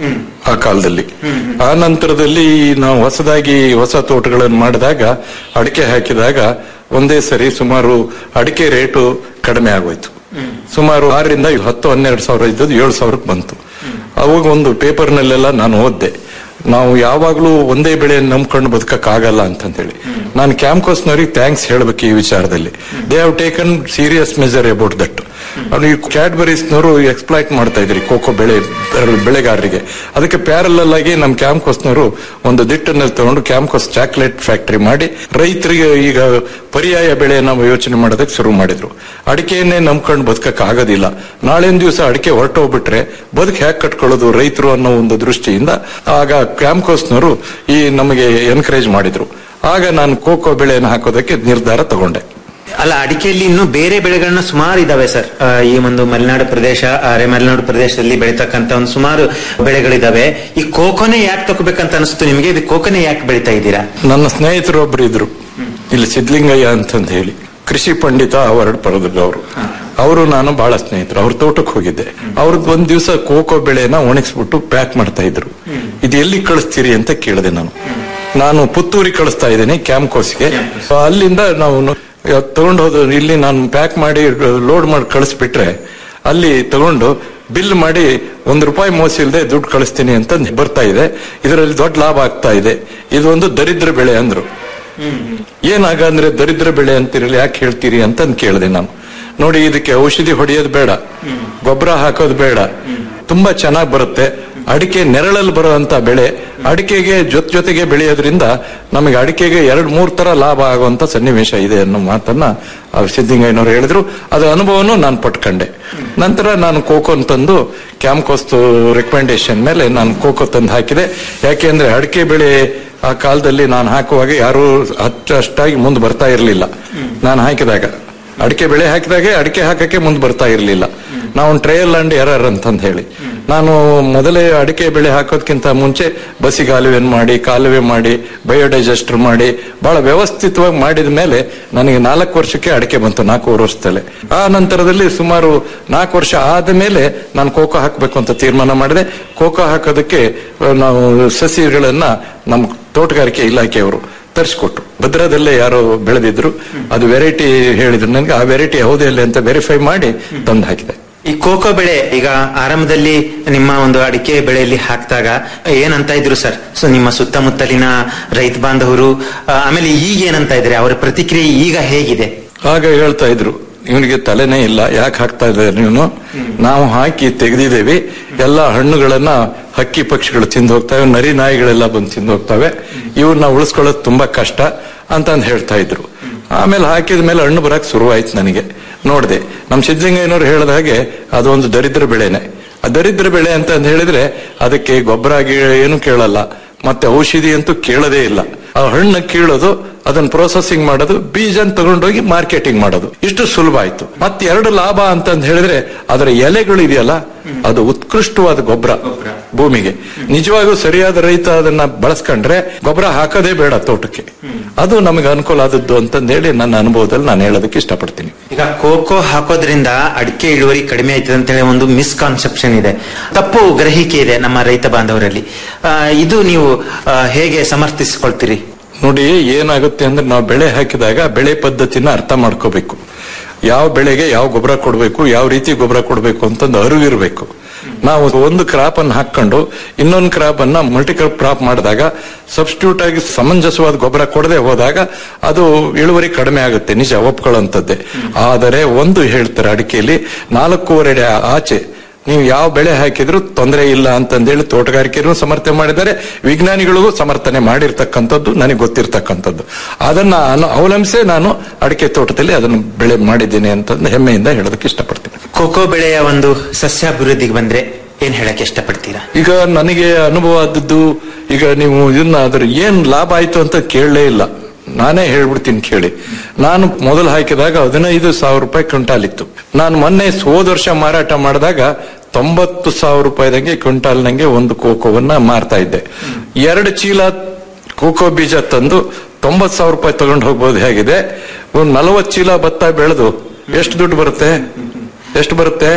ಆ ಕಾಲದಲ್ಲಿ ಆ ನಂತರದಲ್ಲಿ ನಾವು ಹೊಸದಾಗಿ ಹೊಸ ತೋಟಗಳನ್ನು ಮಾಡಿದಾಗ ಅಡಿಕೆ ಹಾಕಿದಾಗ ಒಂದೇ ಸರಿ ಸುಮಾರು ಅಡಿಕೆ ರೇಟು ಕಡಿಮೆ ಆಗೋಯ್ತು ಸುಮಾರು ಆರರಿಂದ ಹತ್ತು ಹನ್ನೆರಡು ಸಾವಿರ ಇದ್ದದ್ದು ಏಳು ಸಾವಿರಕ್ಕೆ ಬಂತು ಅವಾಗ ಒಂದು ಪೇಪರ್ನಲ್ಲೆಲ್ಲ ನಾನು ಓದ್ದೆ ನಾವು ಯಾವಾಗ್ಲೂ ಒಂದೇ ಬೆಳೆ ನಂಬ್ಕೊಂಡು ಬದುಕಕ್ ಆಗಲ್ಲ ಅಂತಂದೇಳಿ ನಾನು ಕ್ಯಾಂಪ್ಕೋಸ್ನವ್ರಿಗೆ ಥ್ಯಾಂಕ್ಸ್ ಹೇಳ್ಬೇಕು ಈ ವಿಚಾರದಲ್ಲಿ they have taken serious measure about that ಅವ್ರು ಈ ಕ್ಯಾಡ್ಬರೀಸ್ನವರು ಎಕ್ಸ್ಪ್ಲಾಯ್ಟ್ ಮಾಡ್ತಾ ಇದ್ರಿ ಕೋಕೋ ಬೆಳೆ ಬೆಳೆಗಾರರಿಗೆ ಅದಕ್ಕೆ ಪ್ಯಾರಲಲ್ ಆಗಿ ನಮ್ಮ ಕ್ಯಾಂಪ್ಕೋಸ್ನವರು ಒಂದು ದಿಟ್ಟನಲ್ಲಿ ತಗೊಂಡು ಕ್ಯಾಂಪ್ಕೋಸ್ ಚಾಕ್ಲೇಟ್ ಫ್ಯಾಕ್ಟರಿ ಮಾಡಿ ರೈತರಿಗೆ ಈಗ ಪರ್ಯಾಯ ಬೆಳೆ ನಾವು ಯೋಚನೆ ಮಾಡೋದಕ್ಕೆ ಶುರು ಮಾಡಿದ್ರು ಅಡಿಕೆಯನ್ನೇ ನಂಬ್ಕೊಂಡು ಬದುಕಕ್ ಆಗೋದಿಲ್ಲ ನಾಳಿನ ದಿವಸ ಅಡಿಕೆ ಹೊರಟೋಗ್ಬಿಟ್ರೆ ಬದುಕು ಹ್ಯಾಕ್ ಕಟ್ಕೊಳ್ಳೋದು ರೈತರು ಅನ್ನೋ ಒಂದು ದೃಷ್ಟಿಯಿಂದ ಆಗ ಕ್ಯಾಂಪ್ಕೋಸ್ನವರು ಈ ನಮಗೆ ಎನ್ಕರೇಜ್ ಮಾಡಿದ್ರು ಆಗ ನಾನು ಕೋಕೋ ಬೆಳೆಯನ್ನು ಹಾಕೋದಕ್ಕೆ ನಿರ್ಧಾರ ತಗೊಂಡೆ ಅಲ್ಲ ಅಡಿಕೆಯಲ್ಲಿ ಇನ್ನು ಬೇರೆ ಬೆಳೆಗಳನ್ನ ಸುಮಾರು ಇದಾವೆ ಸರ್ ಆ, ಈ ಒಂದು ಮಲೆನಾಡು ಪ್ರದೇಶ ಅರೆ ಮಲೆನಾಡು ಪ್ರದೇಶದಲ್ಲಿ ಬೆಳೀತಕ್ಕಂತ ಒಂದು ಸುಮಾರು ಬೆಳೆಗಳಿದಾವೆ ಈ ಕೋಕೋನೆ ಯಾಕೆ ತಗೋಬೇಕಂತ ಅನಿಸ್ತು ನಿಮಗೆ ಇದು ಕೋಕೋನೆ ಯಾಕೆ ಬೆಳೀತಾ ಇದ್ದೀರಾ ನನ್ನ ಸ್ನೇಹಿತರು ಒಬ್ರು ಇದ್ರು ಇಲ್ಲಿ ಸಿದ್ಲಿಂಗಯ್ಯ ಅಂತಂದು ಹೇಳಿ ಕೃಷಿ ಪಂಡಿತ ಅವಾರ್ಡ್ ಪಡೆದ್ರು ಅವರು ಅವರು ನಾನು ಬಹಳ ಸ್ನೇಹಿತರು ಅವ್ರ ತೋಟಕ್ಕೆ ಹೋಗಿದ್ದೆ ಅವ್ರದ್ದು ಒಂದ್ ದಿವಸ ಕೋಕೋ ಬೆಳೆನ ಒಣಗಿಸ್ಬಿಟ್ಟು ಪ್ಯಾಕ್ ಮಾಡ್ತಾ ಇದ್ರು ಇದು ಎಲ್ಲಿ ಕಳಿಸ್ತೀರಿ ಅಂತ ಕೇಳಿದೆ ನಾನು ನಾನು ಪುತ್ತೂರಿಗೆ ಕಳಿಸ್ತಾ ಇದ್ದೀನಿ ಕ್ಯಾಂಪ್ಕೋಸ್ಗೆ ಅಲ್ಲಿಂದ ನಾವು ತಗೊಂಡು ಹೋದ ಇಲ್ಲಿ ನಾನು ಪ್ಯಾಕ್ ಮಾಡಿ ಲೋಡ್ ಮಾಡಿ ಕಳಿಸ್ಬಿಟ್ರೆ ಅಲ್ಲಿ ತಗೊಂಡು ಬಿಲ್ ಮಾಡಿ ಒಂದು ರೂಪಾಯಿ ಮೋಸ ಇಲ್ಲದೆ ದುಡ್ಡು ಕಳಿಸ್ತೀನಿ ಅಂತ ಬರ್ತಾ ಇದೆ ಇದರಲ್ಲಿ ದೊಡ್ಡ ಲಾಭ ಆಗ್ತಾ ಇದೆ ಇದೊಂದು ದರಿದ್ರ ಬೆಳೆ ಅಂದ್ರು ಏನಾಗ ಅಂದ್ರೆ ದರಿದ್ರ ಬೆಳೆ ಅಂತಿರಲಿ ಯಾಕೆ ಹೇಳ್ತೀರಿ ಅಂತ ಕೇಳಿದೆ ನಾನು ನೋಡಿ ಇದಕ್ಕೆ ಔಷಧಿ ಹೊಡೆಯೋದು ಬೇಡ ಗೊಬ್ಬರ ಹಾಕೋದು ಬೇಡ ತುಂಬಾ ಚೆನ್ನಾಗಿ ಬರುತ್ತೆ ಅಡಿಕೆ ನೆರಳಲ್ಲಿ ಬರುವಂತ ಬೆಳೆ ಅಡಿಕೆಗೆ ಜೊತೆ ಜೊತೆಗೆ ಬೆಳೆಯೋದ್ರಿಂದ ನಮಗೆ ಅಡಿಕೆಗೆ ಎರಡ್ ಮೂರ್ ತರ ಲಾಭ ಆಗುವಂತ ಸನ್ನಿವೇಶ ಇದೆ ಅನ್ನೋ ಮಾತನ್ನ ಆ ಸಿದ್ದಿಂಗಯ್ಯನವರು ಹೇಳಿದ್ರು ಅದು ಅನುಭವನೂ ನಾನು ಪಟ್ಕೊಂಡೆ ನಂತರ ನಾನು ಕೋಕೋ ತಂದು ಕ್ಯಾಂಪ್ಕೋಸ್ತು ರೆಕಮೆಂಡೇಶನ್ ಮೇಲೆ ನಾನು ಕೋಕೋ ತಂದು ಹಾಕಿದೆ ಯಾಕೆಂದ್ರೆ ಅಡಿಕೆ ಬೆಳೆ ಆ ಕಾಲದಲ್ಲಿ ನಾನು ಹಾಕುವಾಗ ಯಾರು ಹಚ್ಚ ಅಷ್ಟಾಗಿ ಮುಂದೆ ಬರ್ತಾ ಇರಲಿಲ್ಲ ನಾನು ಹಾಕಿದಾಗ ಅಡಿಕೆ ಬೆಳೆ ಹಾಕಿದಾಗೆ ಅಡಿಕೆ ಹಾಕಕ್ಕೆ ಮುಂದೆ ಬರ್ತಾ ಇರಲಿಲ್ಲ ನಾವು ಟ್ರಯಲ್ ಅಂಡ್ ಎರರ್ ಅಂತಂದು ಹೇಳಿ ನಾನು ಮೊದಲೇ ಅಡಿಕೆ ಬೆಳೆ ಹಾಕೋದ್ಕಿಂತ ಮುಂಚೆ ಬಸಿ ಕಾಲುವೆ ಮಾಡಿ ಕಾಲುವೆ ಮಾಡಿ ಬಯೋಡೈಜೆಸ್ಟರ್ ಮಾಡಿ ಬಹಳ ವ್ಯವಸ್ಥಿತವಾಗಿ ಮಾಡಿದ ಮೇಲೆ ನನಗೆ ನಾಲ್ಕು ವರ್ಷಕ್ಕೆ ಅಡಿಕೆ ಬಂತು ನಾಲ್ಕೂವರೆ ವರ್ಷದಲ್ಲೇ ಆ ನಂತರದಲ್ಲಿ ಸುಮಾರು ನಾಲ್ಕು ವರ್ಷ ಆದ ಮೇಲೆ ನಾನು ಕೋಕೋ ಹಾಕಬೇಕು ಅಂತ ತೀರ್ಮಾನ ಮಾಡಿದೆ ಕೋಕೋ ಹಾಕೋದಕ್ಕೆ ಆ, ನಾವು ಸಸಿಗಳನ್ನ ನಮ್ಮ ತೋಟಗಾರಿಕೆ ಇಲಾಖೆಯವರು ತರಿಸ್ಕೊಟ್ರು ಭದ್ರದಲ್ಲೇ ಯಾರೋ ಬೆಳೆದಿದ್ರು ಅದು ವೆರೈಟಿ ಹೇಳಿದ್ರು ನನಗೆ ಆ ವೆರೈಟಿ ಯಾವುದೇ ಅಂತ ವೆರಿಫೈ ಮಾಡಿ ತಂದು ಹಾಕಿದೆ ಈ ಕೋಕೋ ಬೆಳೆ ಈಗ ಆರಂಭದಲ್ಲಿ ನಿಮ್ಮ ಒಂದು ಅಡಿಕೆ ಬೆಳೆಯಲ್ಲಿ ಹಾಕಿದಾಗ ಏನಂತ ಇದ್ರು ಸರ್ ಸೊ ನಿಮ್ಮ ಸುತ್ತಮುತ್ತಲಿನ ರೈತ ಬಾಂಧವರು ಆ, ಆಮೇಲೆ ಈಗ ಏನಂತ ಇದ್ರೆ ಅವರ ಪ್ರತಿಕ್ರಿಯೆ ಈಗ ಹೇಗಿದೆ ಆಗ ಹೇಳ್ತಾ ಇದ್ರು ಇವನಿಗೆ ತಲೆನೇ ಇಲ್ಲ ಯಾಕೆ ಹಾಕ್ತಾ ಇದ್ದಾರೆ ನೀವು ನಾವು ಹಾಕಿ ತೆಗೆದಿದ್ದೇವೆ ಎಲ್ಲ ಹಣ್ಣುಗಳನ್ನ ಹಕ್ಕಿ ಪಕ್ಷಿಗಳು ತಿಂದು ಹೋಗ್ತವೆ ನರಿ ನಾಯಿಗಳೆಲ್ಲ ಬಂದು ತಿಂದು ಹೋಗ್ತವೆ ಇವನ್ನ ಉಳಿಸ್ಕೊಳ್ಳೋದು ತುಂಬಾ ಕಷ್ಟ ಅಂತ ಅಂದ್ ಹೇಳ್ತಾ ಇದ್ರು ಆಮೇಲೆ ಹಾಕಿದ ಮೇಲೆ ಹಣ್ಣು ಬರಕ್ ಶುರುವಾಯ್ತು ನನಗೆ ನೋಡಿದೆ ನಮ್ ಸಿದ್ದಲಿಂಗಯ್ಯನವ್ರು ಹೇಳಿದ ಹಾಗೆ ಅದೊಂದು ದರಿದ್ರ ಬೆಳೆನೆ ಆ ದರಿದ್ರ ಬೆಳೆ ಅಂತ ಅಂದ್ ಹೇಳಿದ್ರೆ ಅದಕ್ಕೆ ಗೊಬ್ಬರ ಏನು ಕೇಳಲ್ಲ ಮತ್ತೆ ಔಷಧಿ ಅಂತೂ ಕೇಳದೇ ಇಲ್ಲ ಆ ಹಣ್ಣು ಕೀಳೋದು ಅದನ್ನ ಪ್ರೊಸೆಸಿಂಗ್ ಮಾಡೋದು ಬೀಜನ್ ತಗೊಂಡೋಗಿ ಮಾರ್ಕೆಟಿಂಗ್ ಮಾಡೋದು ಇಷ್ಟು ಸುಲಭ ಆಯ್ತು ಮತ್ತೆ ಎರಡು ಲಾಭ ಅಂತಂದ್ ಹೇಳಿದ್ರೆ ಅದರ ಎಲೆಗಳು ಇದೆಯಲ್ಲ ಅದು ಉತ್ಕೃಷ್ಟವಾದ ಗೊಬ್ಬರ ಭೂಮಿಗೆ ನಿಜವಾಗೂ ಸರಿಯಾದ ರೈತ ಅದನ್ನ ಬಳಸ್ಕೊಂಡ್ರೆ ಗೊಬ್ಬರ ಹಾಕೋದೇ ಬೇಡ ತೋಟಕ್ಕೆ ಅದು ನಮಗೆ ಅನುಕೂಲ ಆದದ್ದು ಅಂತಂದ್ ಹೇಳಿ ನನ್ನ ಅನುಭವದಲ್ಲಿ ನಾನು ಹೇಳೋದಕ್ಕೆ ಇಷ್ಟಪಡ್ತೀನಿ ಈಗ ಕೋಕೋ ಹಾಕೋದ್ರಿಂದ ಅಡಿಕೆ ಇಳುವರಿ ಕಡಿಮೆ ಆಯ್ತದೆ ಅಂತ ಹೇಳಿ ಒಂದು ಮಿಸ್ಕಾನ್ಸೆಪ್ಷನ್ ಇದೆ ತಪ್ಪು ಗ್ರಹಿಕೆ ಇದೆ ನಮ್ಮ ರೈತ ಬಾಂಧವರಲ್ಲಿ ಆ, ಇದು ನೀವು ಆ, ಹೇಗೆ ಸಮರ್ಥಿಸಿಕೊಳ್ತೀರಿ ನೋಡಿ ಏನಾಗುತ್ತೆ ಅಂದ್ರೆ ನಾವು ಬೆಳೆ ಹಾಕಿದಾಗ ಬೆಳೆ ಪದ್ಧತಿನ ಅರ್ಥ ಮಾಡ್ಕೋಬೇಕು ಯಾವ ಬೆಳೆಗೆ ಯಾವ ಗೊಬ್ಬರ ಕೊಡಬೇಕು ಯಾವ ರೀತಿ ಗೊಬ್ಬರ ಕೊಡಬೇಕು ಅಂತಂದು ಅರಿವಿರ್ಬೇಕು ನಾವು ಒಂದು ಕ್ರಾಪ್ ಅನ್ನು ಹಾಕೊಂಡು ಇನ್ನೊಂದು ಕ್ರಾಪ್ ಅನ್ನ ಮಲ್ಟಿಕಲ್ ಕ್ರಾಪ್ ಮಾಡಿದಾಗ ಸಬ್ಸ್ಟಿಟ್ಯೂಟ್ ಆಗಿ ಸಮಂಜಸವಾದ ಗೊಬ್ಬರ ಕೊಡದೆ ಹೋದಾಗ ಅದು ಇಳುವರಿ ಕಡಿಮೆ ಆಗುತ್ತೆ ನಿಜ ಒಪ್ಕೊಳ್ಳೋಂಥದ್ದೇ ಆದರೆ ಒಂದು ಹೇಳ್ತಾರೆ ಅಡಿಕೆಯಲ್ಲಿ ನಾಲ್ಕೂವರೆ ಅಡಿ ಆಚೆ ನೀವು ಯಾವ ಬೆಳೆ ಹಾಕಿದ್ರು ತೊಂದರೆ ಇಲ್ಲ ಅಂತಂದೇಳಿ ತೋಟಗಾರಿಕೆಯನ್ನು ಸಮರ್ಥನೆ ಮಾಡಿದ್ದಾರೆ ವಿಜ್ಞಾನಿಗಳಿಗೂ ಸಮರ್ಥನೆ ಮಾಡಿರ್ತಕ್ಕಂಥದ್ದು ನನಗೆ ಗೊತ್ತಿರ್ತಕ್ಕಂಥದ್ದು ಅದನ್ನ ಅನು- ಅವಲಂಬಿಸೇ ನಾನು ಅಡಿಕೆ ತೋಟದಲ್ಲಿ ಅದನ್ನು ಬೆಳೆ ಮಾಡಿದ್ದೀನಿ ಅಂತಂದು ಹೆಮ್ಮೆಯಿಂದ ಹೇಳೋದಕ್ಕೆ ಇಷ್ಟಪಡ್ತೀನಿ ಕೋಕೋ ಬೆಳೆಯ ಒಂದು ಸಸ್ಯಾಭಿವೃದ್ಧಿಗೆ ಬಂದ್ರೆ ಏನ್ ಹೇಳಕ್ ಇಷ್ಟಪಡ್ತೀರಾ ಈಗ ನನಗೆ ಅನುಭವ ಆದದ್ದು ಈಗ ನೀವು ಇದನ್ನ ಅದ್ರ ಏನ್ ಲಾಭ ಆಯ್ತು ಅಂತ ಕೇಳಲೇ ಇಲ್ಲ ನಾನೇ ಹೇಳ್ಬಿಡ್ತೀನಿ ಕೇಳಿ ನಾನು ಮೊದಲು ಹಾಕಿದಾಗ ಹದಿನೈದು ಸಾವಿರ ರೂಪಾಯಿ ಕ್ವಿಂಟಾಲ್ ಇತ್ತು ನಾನು ಮೊನ್ನೆ ಹೋದ ವರ್ಷ ಮಾರಾಟ ಮಾಡಿದಾಗ ತೊಂಬತ್ತು ಸಾವಿರ ರೂಪಾಯಿದಂಗೆ ಕ್ವಿಂಟಾಲ್ ನಂಗೆ ಒಂದು ಕೋಕೋವನ್ನ ಮಾರ್ತಾ ಇದ್ದೆ ಎರಡು ಚೀಲ ಕೋಕೋ ಬೀಜ ತಂದು ತೊಂಬತ್ ಸಾವಿರ ರೂಪಾಯಿ ತಗೊಂಡು ಹೋಗ್ಬೋದು ಹೇಗಿದೆ ಒಂದು ನಲವತ್ತು ಚೀಲ ಭತ್ತ ಬೆಳೆದು ಎಷ್ಟು ದುಡ್ಡು ಬರುತ್ತೆ ಎಷ್ಟು ಬರುತ್ತೆ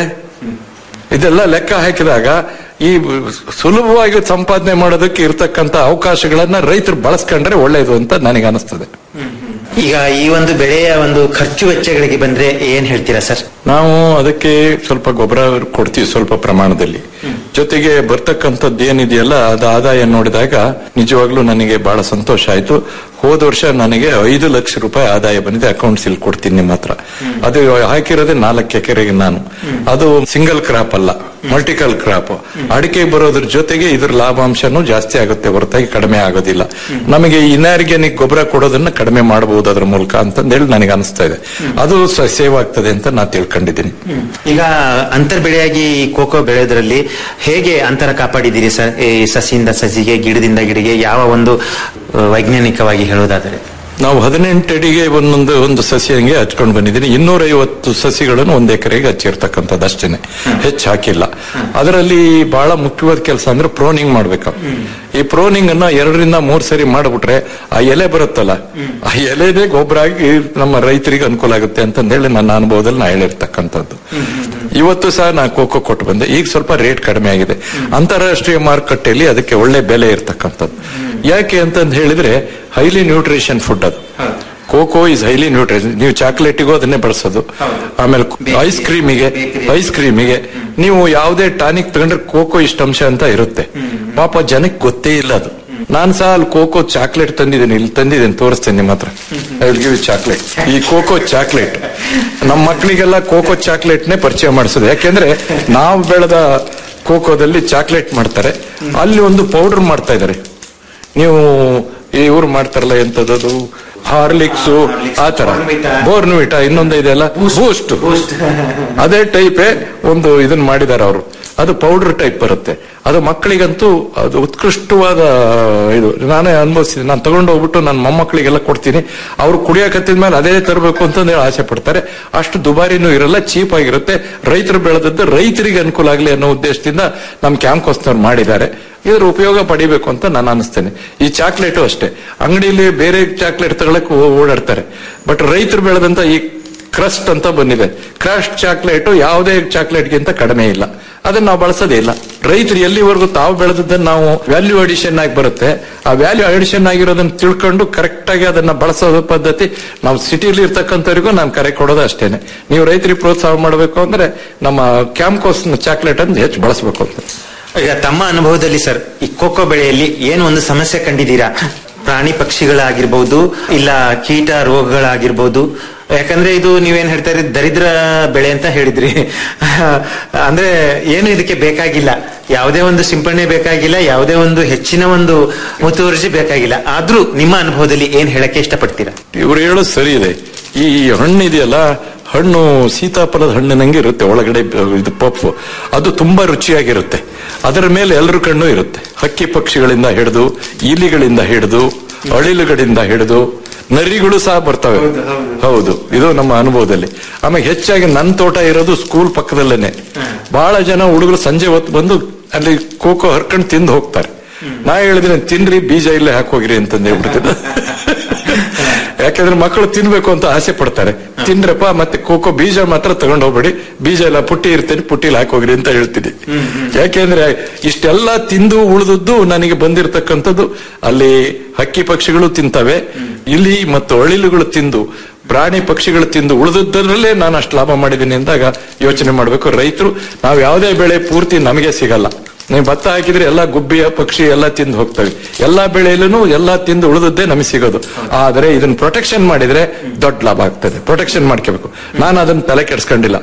ಇದೆಲ್ಲ ಲೆಕ್ಕ ಹಾಕಿದಾಗ ಈ ಸುಲಭವಾಗಿ ಸಂಪಾದನೆ ಮಾಡೋದಕ್ಕೆ ಇರ್ತಕ್ಕಂತ ಅವಕಾಶಗಳನ್ನ ರೈತರು ಬಳಸ್ಕೊಂಡ್ರೆ ಒಳ್ಳೇದು ಅಂತ ನನಗೆ ಅನಿಸ್ತದೆ ಈಗ ಈ ಒಂದು ಬೆಳೆಯ ಒಂದು ಖರ್ಚು ವೆಚ್ಚಗಳಿಗೆ ಬಂದ್ರೆ ಏನ್ ಹೇಳ್ತೀರಾ ಸರ್ ನಾವು ಅದಕ್ಕೆ ಸ್ವಲ್ಪ ಗೊಬ್ಬರ ಕೊಡ್ತೀವಿ ಸ್ವಲ್ಪ ಪ್ರಮಾಣದಲ್ಲಿ ಜೊತೆಗೆ ಬರ್ತಕ್ಕಂಥದ್ದು ಏನಿದೆಯಲ್ಲ ಅದು ಆದಾಯ ನೋಡಿದಾಗ ನಿಜವಾಗ್ಲೂ ನನಗೆ ಬಹಳ ಸಂತೋಷ ಆಯ್ತು ಹೋದ ವರ್ಷ ನನಗೆ ಐದು ಲಕ್ಷ ರೂಪಾಯಿ ಆದಾಯ ಬಂದಿದೆ ಅಕೌಂಟ್ಸ್ ಇಲ್ಲಿ ಕೊಡ್ತೀನಿ ನಿಮ್ಮ ಹತ್ರ ಅದು ಹಾಕಿರೋದೇ ನಾಲ್ಕು ಎಕರೆಗೆ ನಾನು ಅದು ಸಿಂಗಲ್ ಕ್ರಾಪ್ ಅಲ್ಲ ಮಲ್ಟಿಕಲ್ ಕ್ರಾಪ್ ಅಡಿಕೆ ಬರೋದ್ರ ಜೊತೆಗೆ ಇದ್ರ ಲಾಭಾಂಶನೂ ಜಾಸ್ತಿ ಆಗುತ್ತೆ ಹೊರತಾಗಿ ಕಡಿಮೆ ಆಗೋದಿಲ್ಲ ನಮಗೆ ಇನ್ಆರ್ಗ್ಯಾನಿಕ್ ಗೊಬ್ಬರ ಕೊಡೋದನ್ನ ಕಡಿಮೆ ಮಾಡಬಹುದು ಅದರ ಮೂಲಕ ಅಂತಂದೇಳಿ ನನಗೆ ಅನಿಸ್ತಾ ಇದೆ ಅದು ಸ- ಸೇವ್ ಆಗ್ತದೆ ಅಂತ ನಾನು ತಿಳ್ಕೊಂಡಿದ್ದೀನಿ ಈಗ ಅಂತರ್ ಬೆಳೆಯಾಗಿ ಈ ಕೋಕೋ ಬೆಳೆಯೋದ್ರಲ್ಲಿ ಹೇಗೆ ಅಂತರ ಕಾಪಾಡಿದ್ದೀರಿ ಸರ್ ಈ ಸಸಿಯಿಂದ ಸಸಿಗೆ ಗಿಡದಿಂದ ಗಿಡಗೆ ಯಾವ ಒಂದು ಆ, ವೈಜ್ಞಾನಿಕವಾಗಿ ಹೇಳೋದಾದರೆ ನಾವು ಹದಿನೆಂಟು ಅಡಿಗೆ ಒಂದೊಂದು ಒಂದು ಸಸಿ ಹಂಗೆ ಹಚ್ಕೊಂಡು ಬಂದಿದ್ದೀನಿ ಇನ್ನೂರೈವತ್ತು ಸಸಿಗಳನ್ನು ಒಂದ್ ಎಕರೆಗೆ ಹಚ್ಚಿರ್ತಕ್ಕಂಥದ್ದು ಅಷ್ಟೇನೆ ಹೆಚ್ಚು ಹಾಕಿಲ್ಲ ಅದರಲ್ಲಿ ಬಹಳ ಮುಖ್ಯವಾದ ಕೆಲಸ ಅಂದ್ರೆ ಪ್ರೋನಿಂಗ್ ಮಾಡ್ಬೇಕು ಈ ಪ್ರೋನಿಂಗ್ ಅನ್ನ ಎರಡರಿಂದ ಮೂರ್ ಸರಿ ಮಾಡ್ಬಿಟ್ರೆ ಆ ಎಲೆ ಬರುತ್ತಲ್ಲ ಆ ಎಲೆನೇ ಗೊಬ್ಬರ ಆಗಿ ನಮ್ಮ ರೈತರಿಗೆ ಅನುಕೂಲ ಆಗುತ್ತೆ ಅಂತಂದೇಳಿ ನನ್ನ ಅನುಭವದಲ್ಲಿ ನಾ ಹೇಳಿರ್ತಕ್ಕಂಥದ್ದು ಇವತ್ತು ಸಹ ನಾ ಕೋಕೋ ಕೊಟ್ಟು ಬಂದೆ ಈಗ ಸ್ವಲ್ಪ ರೇಟ್ ಕಡಿಮೆ ಆಗಿದೆ ಅಂತಾರಾಷ್ಟ್ರೀಯ ಮಾರುಕಟ್ಟೆಯಲ್ಲಿ ಅದಕ್ಕೆ ಒಳ್ಳೆ ಬೆಲೆ ಇರ್ತಕ್ಕಂಥದ್ದು ಯಾಕೆ ಅಂತಂದ್ ಹೇಳಿದ್ರೆ ಹೈಲಿ ನ್ಯೂಟ್ರಿಷನ್ ಫುಡ್ ಅದು ಕೋಕೋ ಇಸ್ ಹೈಲಿ ನ್ಯೂಟ್ರಿಷನ್ ನೀವು ಚಾಕ್ಲೇಟಿಗೂ ಅದನ್ನೇ ಬಳಸೋದು ಆಮೇಲೆ ಐಸ್ ಕ್ರೀಮಿಗೆ ಐಸ್ ಕ್ರೀಮಿಗೆ ನೀವು ಯಾವುದೇ ಟಾನಿಕ್ ತಗೊಂಡ್ರೆ ಕೋಕೋ ಇಷ್ಟ ಅಂಶ ಅಂತ ಇರುತ್ತೆ ಪಾಪ ಜನಕ್ಕೆ ಗೊತ್ತೇ ಇಲ್ಲ ಅದು ನಾನ್ ಸಹ ಅಲ್ಲಿ ಕೋಕೋ ಚಾಕ್ಲೇಟ್ ತಂದಿದ್ದೀನಿ ಇಲ್ಲಿ ತಂದಿದ್ದೀನಿ ತೋರಿಸ್ತೇನೆ ನಿಮ್ಮ ಹತ್ರ ಚಾಕ್ಲೇಟ್ ಈ ಕೋಕೋ ಚಾಕ್ಲೇಟ್ ನಮ್ಮ ಮಕ್ಕಳಿಗೆಲ್ಲ ಕೋಕೋ ಚಾಕ್ಲೇಟ್ನೇ ಪರಿಚಯ ಮಾಡಿಸೋದು ಯಾಕೆಂದ್ರೆ ನಾವು ಬೆಳೆದ ಕೋಕೋದಲ್ಲಿ ಚಾಕ್ಲೇಟ್ ಮಾಡ್ತಾರೆ ಅಲ್ಲಿ ಒಂದು ಪೌಡರ್ ಮಾಡ್ತಾ ಇದ್ದಾರೆ ನೀವು ಇವ್ರು ಮಾಡ್ತಾರಲ್ಲ ಎಂತದದು ಹಾರ್ಲಿಕ್ಸ್ ಆ ತರ ಬೋರ್ನ್ವಿಟ ಇನ್ನೊಂದು ಇದೆಯಲ್ಲ ಬೂಸ್ಟ್ ಅದೇ ಟೈಪೇ ಒಂದು ಇದನ್ನ ಮಾಡಿದ್ದಾರೆ ಅವರು ಅದು ಪೌಡರ್ ಟೈಪ್ ಬರುತ್ತೆ ಅದು ಮಕ್ಕಳಿಗಂತೂ ಅದು ಉತ್ಕೃಷ್ಟವಾದ ಇದು ನಾನೇ ಅನುಭವಿಸಿದೆ ನಾನು ತಗೊಂಡು ಹೋಗ್ಬಿಟ್ಟು ನನ್ನ ಮೊಮ್ಮಕ್ಕಳಿಗೆಲ್ಲ ಕೊಡ್ತೀನಿ ಅವ್ರು ಕುಡಿಯಕತ್ತಿದ ಮೇಲೆ ಅದೇ ತರಬೇಕು ಅಂತಂದು ಹೇಳಿ ಆಸೆ ಪಡ್ತಾರೆ ಅಷ್ಟು ದುಬಾರಿನೂ ಇರಲ್ಲ ಚೀಪ್ ಆಗಿರುತ್ತೆ ರೈತರು ಬೆಳೆದದ್ದು ರೈತರಿಗೆ ಅನುಕೂಲ ಆಗಲಿ ಅನ್ನೋ ಉದ್ದೇಶದಿಂದ ನಮ್ಮ ಕ್ಯಾಂಪಸ್ನವ್ರು ಮಾಡಿದ್ದಾರೆ ಇದ್ರ ಉಪಯೋಗ ಪಡಿಬೇಕು ಅಂತ ನಾನು ಅನಿಸ್ತೇನೆ ಈ ಚಾಕ್ಲೇಟು ಅಷ್ಟೇ ಅಂಗಡಿಯಲ್ಲಿ ಬೇರೆ ಚಾಕ್ಲೇಟ್ ತಗೊಳಕ್ ಓ- ಓಡಾಡ್ತಾರೆ ಬಟ್ ರೈತರು ಬೆಳೆದಂತ ಈ ಕ್ರಸ್ಟ್ ಅಂತ ಬಂದಿದೆ ಕ್ರಸ್ಟ್ ಚಾಕ್ಲೇಟು ಯಾವುದೇ ಚಾಕ್ಲೇಟ್ಗಿಂತ ಕಡಿಮೆ ಇಲ್ಲ ಅದನ್ನ ನಾವು ಬಳಸೋದೇ ಇಲ್ಲ ರೈತರು ಎಲ್ಲಿವರೆಗೂ ತಾವು ಬೆಳೆದದ್ದನ್ನ ನಾವು ವ್ಯಾಲ್ಯೂ ಅಡಿಷನ್ ಆಗಿ ಬರುತ್ತೆ ಆ ವ್ಯಾಲ್ಯೂ ಅಡಿಷನ್ ಆಗಿರೋದನ್ನ ತಿಳ್ಕೊಂಡು ಕರೆಕ್ಟ್ ಆಗಿ ಅದನ್ನ ಬಳಸೋ ಪದ್ಧತಿ ನಾವು ಸಿಟಿಲಿ ಇರ್ತಕ್ಕಂಥವ್ರಿಗೂ ನಾನು ಕರೆ ಕೊಡೋದು ಅಷ್ಟೇನೆ ನೀವು ರೈತರಿಗೆ ಪ್ರೋತ್ಸಾಹ ಮಾಡಬೇಕು ಅಂದ್ರೆ ನಮ್ಮ ಕ್ಯಾಂಕೋಸ್ ಚಾಕ್ಲೇಟ್ ಅನ್ನು ಹೆಚ್ಚು ಬಳಸಬೇಕು ಅಂತ ಈಗ ತಮ್ಮ ಅನುಭವದಲ್ಲಿ ಸರ್ ಈ ಕೋಕೋ ಬೆಳೆಯಲ್ಲಿ ಏನು ಒಂದು ಸಮಸ್ಯೆ ಕಂಡಿದ್ದೀರಾ ಪ್ರಾಣಿ ಪಕ್ಷಿಗಳಾಗಿರ್ಬೋದು ಇಲ್ಲ ಕೀಟ ರೋಗಗಳಾಗಿರ್ಬೋದು ಯಾಕಂದ್ರೆ ಇದು ನೀವೇನ್ ಹೇಳ್ತಾ ಇದ್ರಿ ದರಿದ್ರ ಬೆಳೆ ಅಂತ ಹೇಳಿದ್ರಿ ಅಂದ್ರೆ ಏನು ಇದಕ್ಕೆ ಬೇಕಾಗಿಲ್ಲ ಯಾವುದೇ ಒಂದು ಸಿಂಪಡಣೆ ಬೇಕಾಗಿಲ್ಲ ಯಾವುದೇ ಒಂದು ಹೆಚ್ಚಿನ ಒಂದು ಮುತುವರ್ಜಿ ಬೇಕಾಗಿಲ್ಲ ಆದ್ರೂ ನಿಮ್ಮ ಅನುಭವದಲ್ಲಿ ಏನ್ ಹೇಳಕ್ಕೆ ಇಷ್ಟಪಡ್ತೀರಾ ಇವ್ರು ಹೇಳೋದು ಸರಿ ಇದೆ ಈ ಹಣ್ಣು ಇದೆಯಲ್ಲ ಹಣ್ಣು ಸೀತಾಫಲದ ಹಣ್ಣಿನಂಗೆ ಇರುತ್ತೆ ಒಳಗಡೆ ಬ- ಇದು ಪಪ್ಪು ಅದು ತುಂಬಾ ರುಚಿಯಾಗಿರುತ್ತೆ ಅದರ ಮೇಲೆ ಎಲ್ಲರ ಕಣ್ಣು ಇರುತ್ತೆ ಹಕ್ಕಿ ಪಕ್ಷಿಗಳಿಂದ ಹಿಡಿದು ಇಲಿಗಳಿಂದ ಹಿಡಿದು ಅಳಿಲುಗಳಿಂದ ಹಿಡಿದು ನರಿಗಳು ಸಹ ಬರ್ತವೆ ಹೌದು ಇದು ನಮ್ಮ ಅನುಭವದಲ್ಲಿ ಆಮೇಲೆ ಹೆಚ್ಚಾಗಿ ನನ್ನ ತೋಟ ಇರೋದು ಸ್ಕೂಲ್ ಪಕ್ಕದಲ್ಲೇನೆ ಬಹಳ ಜನ ಹುಡುಗರು ಸಂಜೆ ಹೊತ್ತು ಬಂದು ಅಲ್ಲಿ ಕೋಕೋ ಹರ್ಕೊಂಡು ತಿಂದು ಹೋಗ್ತಾರೆ ನಾ ಹೇಳಿದ್ರೆ ತಿನ್ರಿ ಬೀಜ ಇಲ್ಲೇ ಹಾಕೋಗಿರಿ ಅಂತಂದು ಹೇಳ್ಬಿಡ್ತಿದ್ದೆ ಯಾಕಂದ್ರೆ ಮಕ್ಕಳು ತಿನ್ಬೇಕು ಅಂತ ಆಸೆ ಪಡ್ತಾರೆ ತಿನ್ರಪ್ಪ ಮತ್ತೆ ಕೋಕೋ ಬೀಜ ಮಾತ್ರ ತಗೊಂಡ್ ಹೋಗ್ಬೇಡಿ ಬೀಜ ಎಲ್ಲ ಪುಟ್ಟಿ ಇರ್ತೇನೆ ಪುಟ್ಟಿಲಿ ಹಾಕೋಗ್ರಿ ಅಂತ ಹೇಳ್ತೀನಿ ಯಾಕೆಂದ್ರೆ ಇಷ್ಟೆಲ್ಲ ತಿಂದು ಉಳಿದದ್ದು ನನಗೆ ಬಂದಿರತಕ್ಕಂಥದ್ದು ಅಲ್ಲಿ ಹಕ್ಕಿ ಪಕ್ಷಿಗಳು ತಿಂತವೆ ಇಲಿ ಮತ್ತು ಅಳಿಲುಗಳು ತಿಂದು ಪ್ರಾಣಿ ಪಕ್ಷಿಗಳು ತಿಂದು ಉಳಿದದ್ದರಲ್ಲೇ ನಾನು ಅಷ್ಟು ಲಾಭ ಮಾಡಿದ್ದೀನಿ ಅಂದಾಗ ಯೋಚನೆ ಮಾಡಬೇಕು ರೈತರು ನಾವು ಯಾವುದೇ ಬೆಳೆ ಪೂರ್ತಿ ನಮಗೆ ಸಿಗಲ್ಲ ನೀವು ಭತ್ತ ಹಾಕಿದ್ರೆ ಎಲ್ಲಾ ಗುಬ್ಬಿಯ ಪಕ್ಷಿ ಎಲ್ಲ ತಿಂದು ಹೋಗ್ತವೆ ಎಲ್ಲಾ ಬೆಳೆಯಲ್ಲೂ ಎಲ್ಲಾ ತಿಂದು ಉಳಿದದ್ದೇ ನಮಗೆ ಸಿಗೋದು ಆದ್ರೆ ಇದನ್ನ ಪ್ರೊಟೆಕ್ಷನ್ ಮಾಡಿದ್ರೆ ದೊಡ್ಡ ಲಾಭ ಆಗ್ತದೆ ಪ್ರೊಟೆಕ್ಷನ್ ಮಾಡ್ಕೋಬೇಕು ನಾನು ಅದನ್ನ ತಲೆ ಕೆಡ್ಸ್ಕೊಂಡಿಲ್ಲ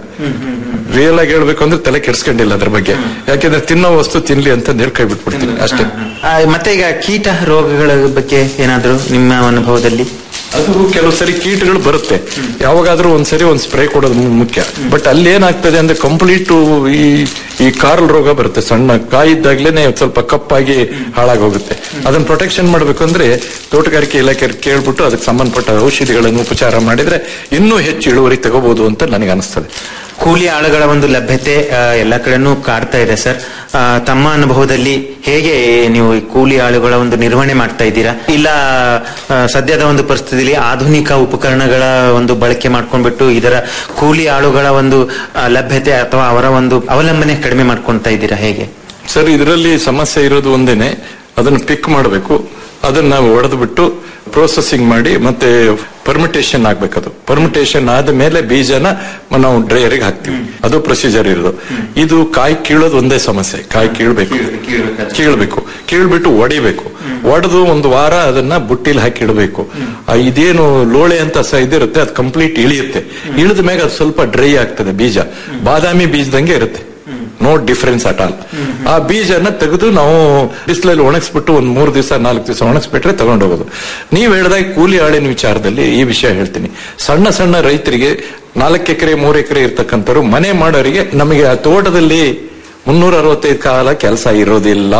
ರಿಯಲ್ ಆಗಿ ಹೇಳ್ಬೇಕು ಅಂದ್ರೆ ತಲೆ ಕೆಡ್ಸ್ಕೊಂಡಿಲ್ಲ ಅದ್ರ ಬಗ್ಗೆ ಯಾಕೆಂದ್ರೆ ತಿನ್ನೋ ವಸ್ತು ತಿನ್ಲಿ ಅಂತ ಹೇಳಿ ಕೈ ಬಿಟ್ಬಿಡ್ತೀನಿ ಅಷ್ಟೇ ಆ, ಮತ್ತೆ ಈಗ ಕೀಟ ರೋಗಗಳ ಬಗ್ಗೆ ಏನಾದ್ರು ನಿಮ್ಮ ಅನುಭವದಲ್ಲಿ ಅದು ಕೆಲವು ಸರಿ ಕೀಟಗಳು ಬರುತ್ತೆ ಯಾವಾಗಾದ್ರೂ ಒಂದ್ಸರಿ ಒಂದ್ ಸ್ಪ್ರೇ ಕೊಡೋದು ಮು- ಮುಖ್ಯ ಬಟ್ ಅಲ್ಲಿ ಏನಾಗ್ತದೆ ಅಂದ್ರೆ ಕಂಪ್ಲೀಟ್ ಈ ಈ ಕಾರ್ಲ್ ರೋಗ ಬರುತ್ತೆ ಸಣ್ಣ ಕಾಯಿ ಇದ್ದಾಗ್ಲೇನೆ ಸ್ವಲ್ಪ ಕಪ್ಪಾಗಿ ಹಾಳಾಗೋಗುತ್ತೆ ಅದನ್ನ ಪ್ರೊಟೆಕ್ಷನ್ ಮಾಡ್ಬೇಕು ಅಂದ್ರೆ ತೋಟಗಾರಿಕೆ ಇಲಾಖೆ ಕೇಳ್ಬಿಟ್ಟು ಅದಕ್ಕೆ ಸಂಬಂಧಪಟ್ಟ ಔಷಧಿಗಳನ್ನು ಉಪಚಾರ ಮಾಡಿದ್ರೆ ಇನ್ನೂ ಹೆಚ್ಚು ಇಳುವರಿ ತಗೋಬಹುದು ಅಂತ ನನಗೆ ಅನಿಸ್ತದೆ ಕೂಲಿ ಆಳುಗಳ ಒಂದು ಲಭ್ಯತೆ ಆ, ಎಲ್ಲ ಕಡೆನೂ ಕಾಡ್ತಾ ಇದೆ ಸರ್ ಆ, ತಮ್ಮ ಅನುಭವದಲ್ಲಿ ಹೇಗೆ ನೀವು ಈ ಕೂಲಿ ಆಳುಗಳ ಒಂದು ನಿರ್ವಹಣೆ ಮಾಡ್ತಾ ಇದ್ದೀರಾ ಇಲ್ಲ ಆ, ಸದ್ಯದ ಒಂದು ಪರಿಸ್ಥಿತಿಯಲ್ಲಿ ಆಧುನಿಕ ಉಪಕರಣಗಳ ಒಂದು ಬಳಕೆ ಮಾಡ್ಕೊಂಡ್ಬಿಟ್ಟು ಇದರ ಕೂಲಿ ಆಳುಗಳ ಒಂದು ಆ, ಲಭ್ಯತೆ ಅಥವಾ ಅವರ ಒಂದು ಅವಲಂಬನೆ ಕಡಿಮೆ ಮಾಡ್ಕೊಂತಾ ಇದ್ದೀರಾ ಹೇಗೆ ಸರ್ ಇದರಲ್ಲಿ ಸಮಸ್ಯೆ ಇರೋದು ಒಂದೇನೆ ಅದನ್ನ ಪಿಕ್ ಮಾಡಬೇಕು ಅದನ್ನ ನಾವು ಒಡೆದು ಬಿಟ್ಟು ಪ್ರೋಸೆಸಿಂಗ್ ಮಾಡಿ ಮತ್ತೆ ಪರ್ಮಿಟೇಷನ್ ಆಗ್ಬೇಕದು ಪರ್ಮಿಟೇಷನ್ ಆದ ಮೇಲೆ ಬೀಜನ ನಾವು ಡ್ರೈಯರಿಗೆ ಹಾಕ್ತಿವಿ ಅದು ಪ್ರೊಸೀಜರ್ ಇರೋದು ಇದು ಕಾಯಿ ಕೀಳೋದು ಒಂದೇ ಸಮಸ್ಯೆ ಕಾಯಿ ಕೀಳ್ಬೇಕು ಕೀಳ್ಬೇಕು ಕೀಳ್ಬಿಟ್ಟು ಒಡಿಬೇಕು ಒಡೆದು ಒಂದು ವಾರ ಅದನ್ನ ಬುಟ್ಟಿಲಿ ಹಾಕಿ ಇಡಬೇಕು ಆ ಇದೇನು ಲೋಳೆ ಅಂತ ಸ ಇದಿರುತ್ತೆ ಅದು ಕಂಪ್ಲೀಟ್ ಇಳಿಯುತ್ತೆ ಇಳಿದ ಮೇಲೆ ಅದು ಸ್ವಲ್ಪ ಡ್ರೈ ಆಗ್ತದೆ ಬೀಜ ಬಾದಾಮಿ ಬೀಜದಂಗೆ ಇರುತ್ತೆ ನೋ ಡಿಫರೆನ್ಸ್ ಅಟ್ ಆಲ್ ಆ ಬೀಜನ ತೆಗೆದು ನಾವು ಬಿಸಿಲಲ್ಲಿ ಒಣಗಿಸ್ಬಿಟ್ಟು ಒಂದ್ ಮೂರ್ ದಿವಸ ನಾಲ್ಕು ದಿವಸ ಒಣಗಿಸ್ಬಿಟ್ರೆ ತಗೊಂಡು ಹೋಗೋದು ನೀವ್ ಹೇಳ್ದಾಗ ಕೂಲಿ ಆಳಿನ ವಿಚಾರದಲ್ಲಿ ಈ ವಿಷಯ ಹೇಳ್ತೀನಿ ಸಣ್ಣ ಸಣ್ಣ ರೈತರಿಗೆ ನಾಲ್ಕು ಎಕರೆ ಮೂರು ಎಕರೆ ಇರ್ತಕ್ಕಂಥವ್ರು ಮನೆ ಮಾಡೋರಿಗೆ ನಮಗೆ ಆ ತೋಟದಲ್ಲಿ ಮುನ್ನೂರ ಅರವತ್ತೈದು ಕಾಲ ಕೆಲಸ ಇರೋದಿಲ್ಲ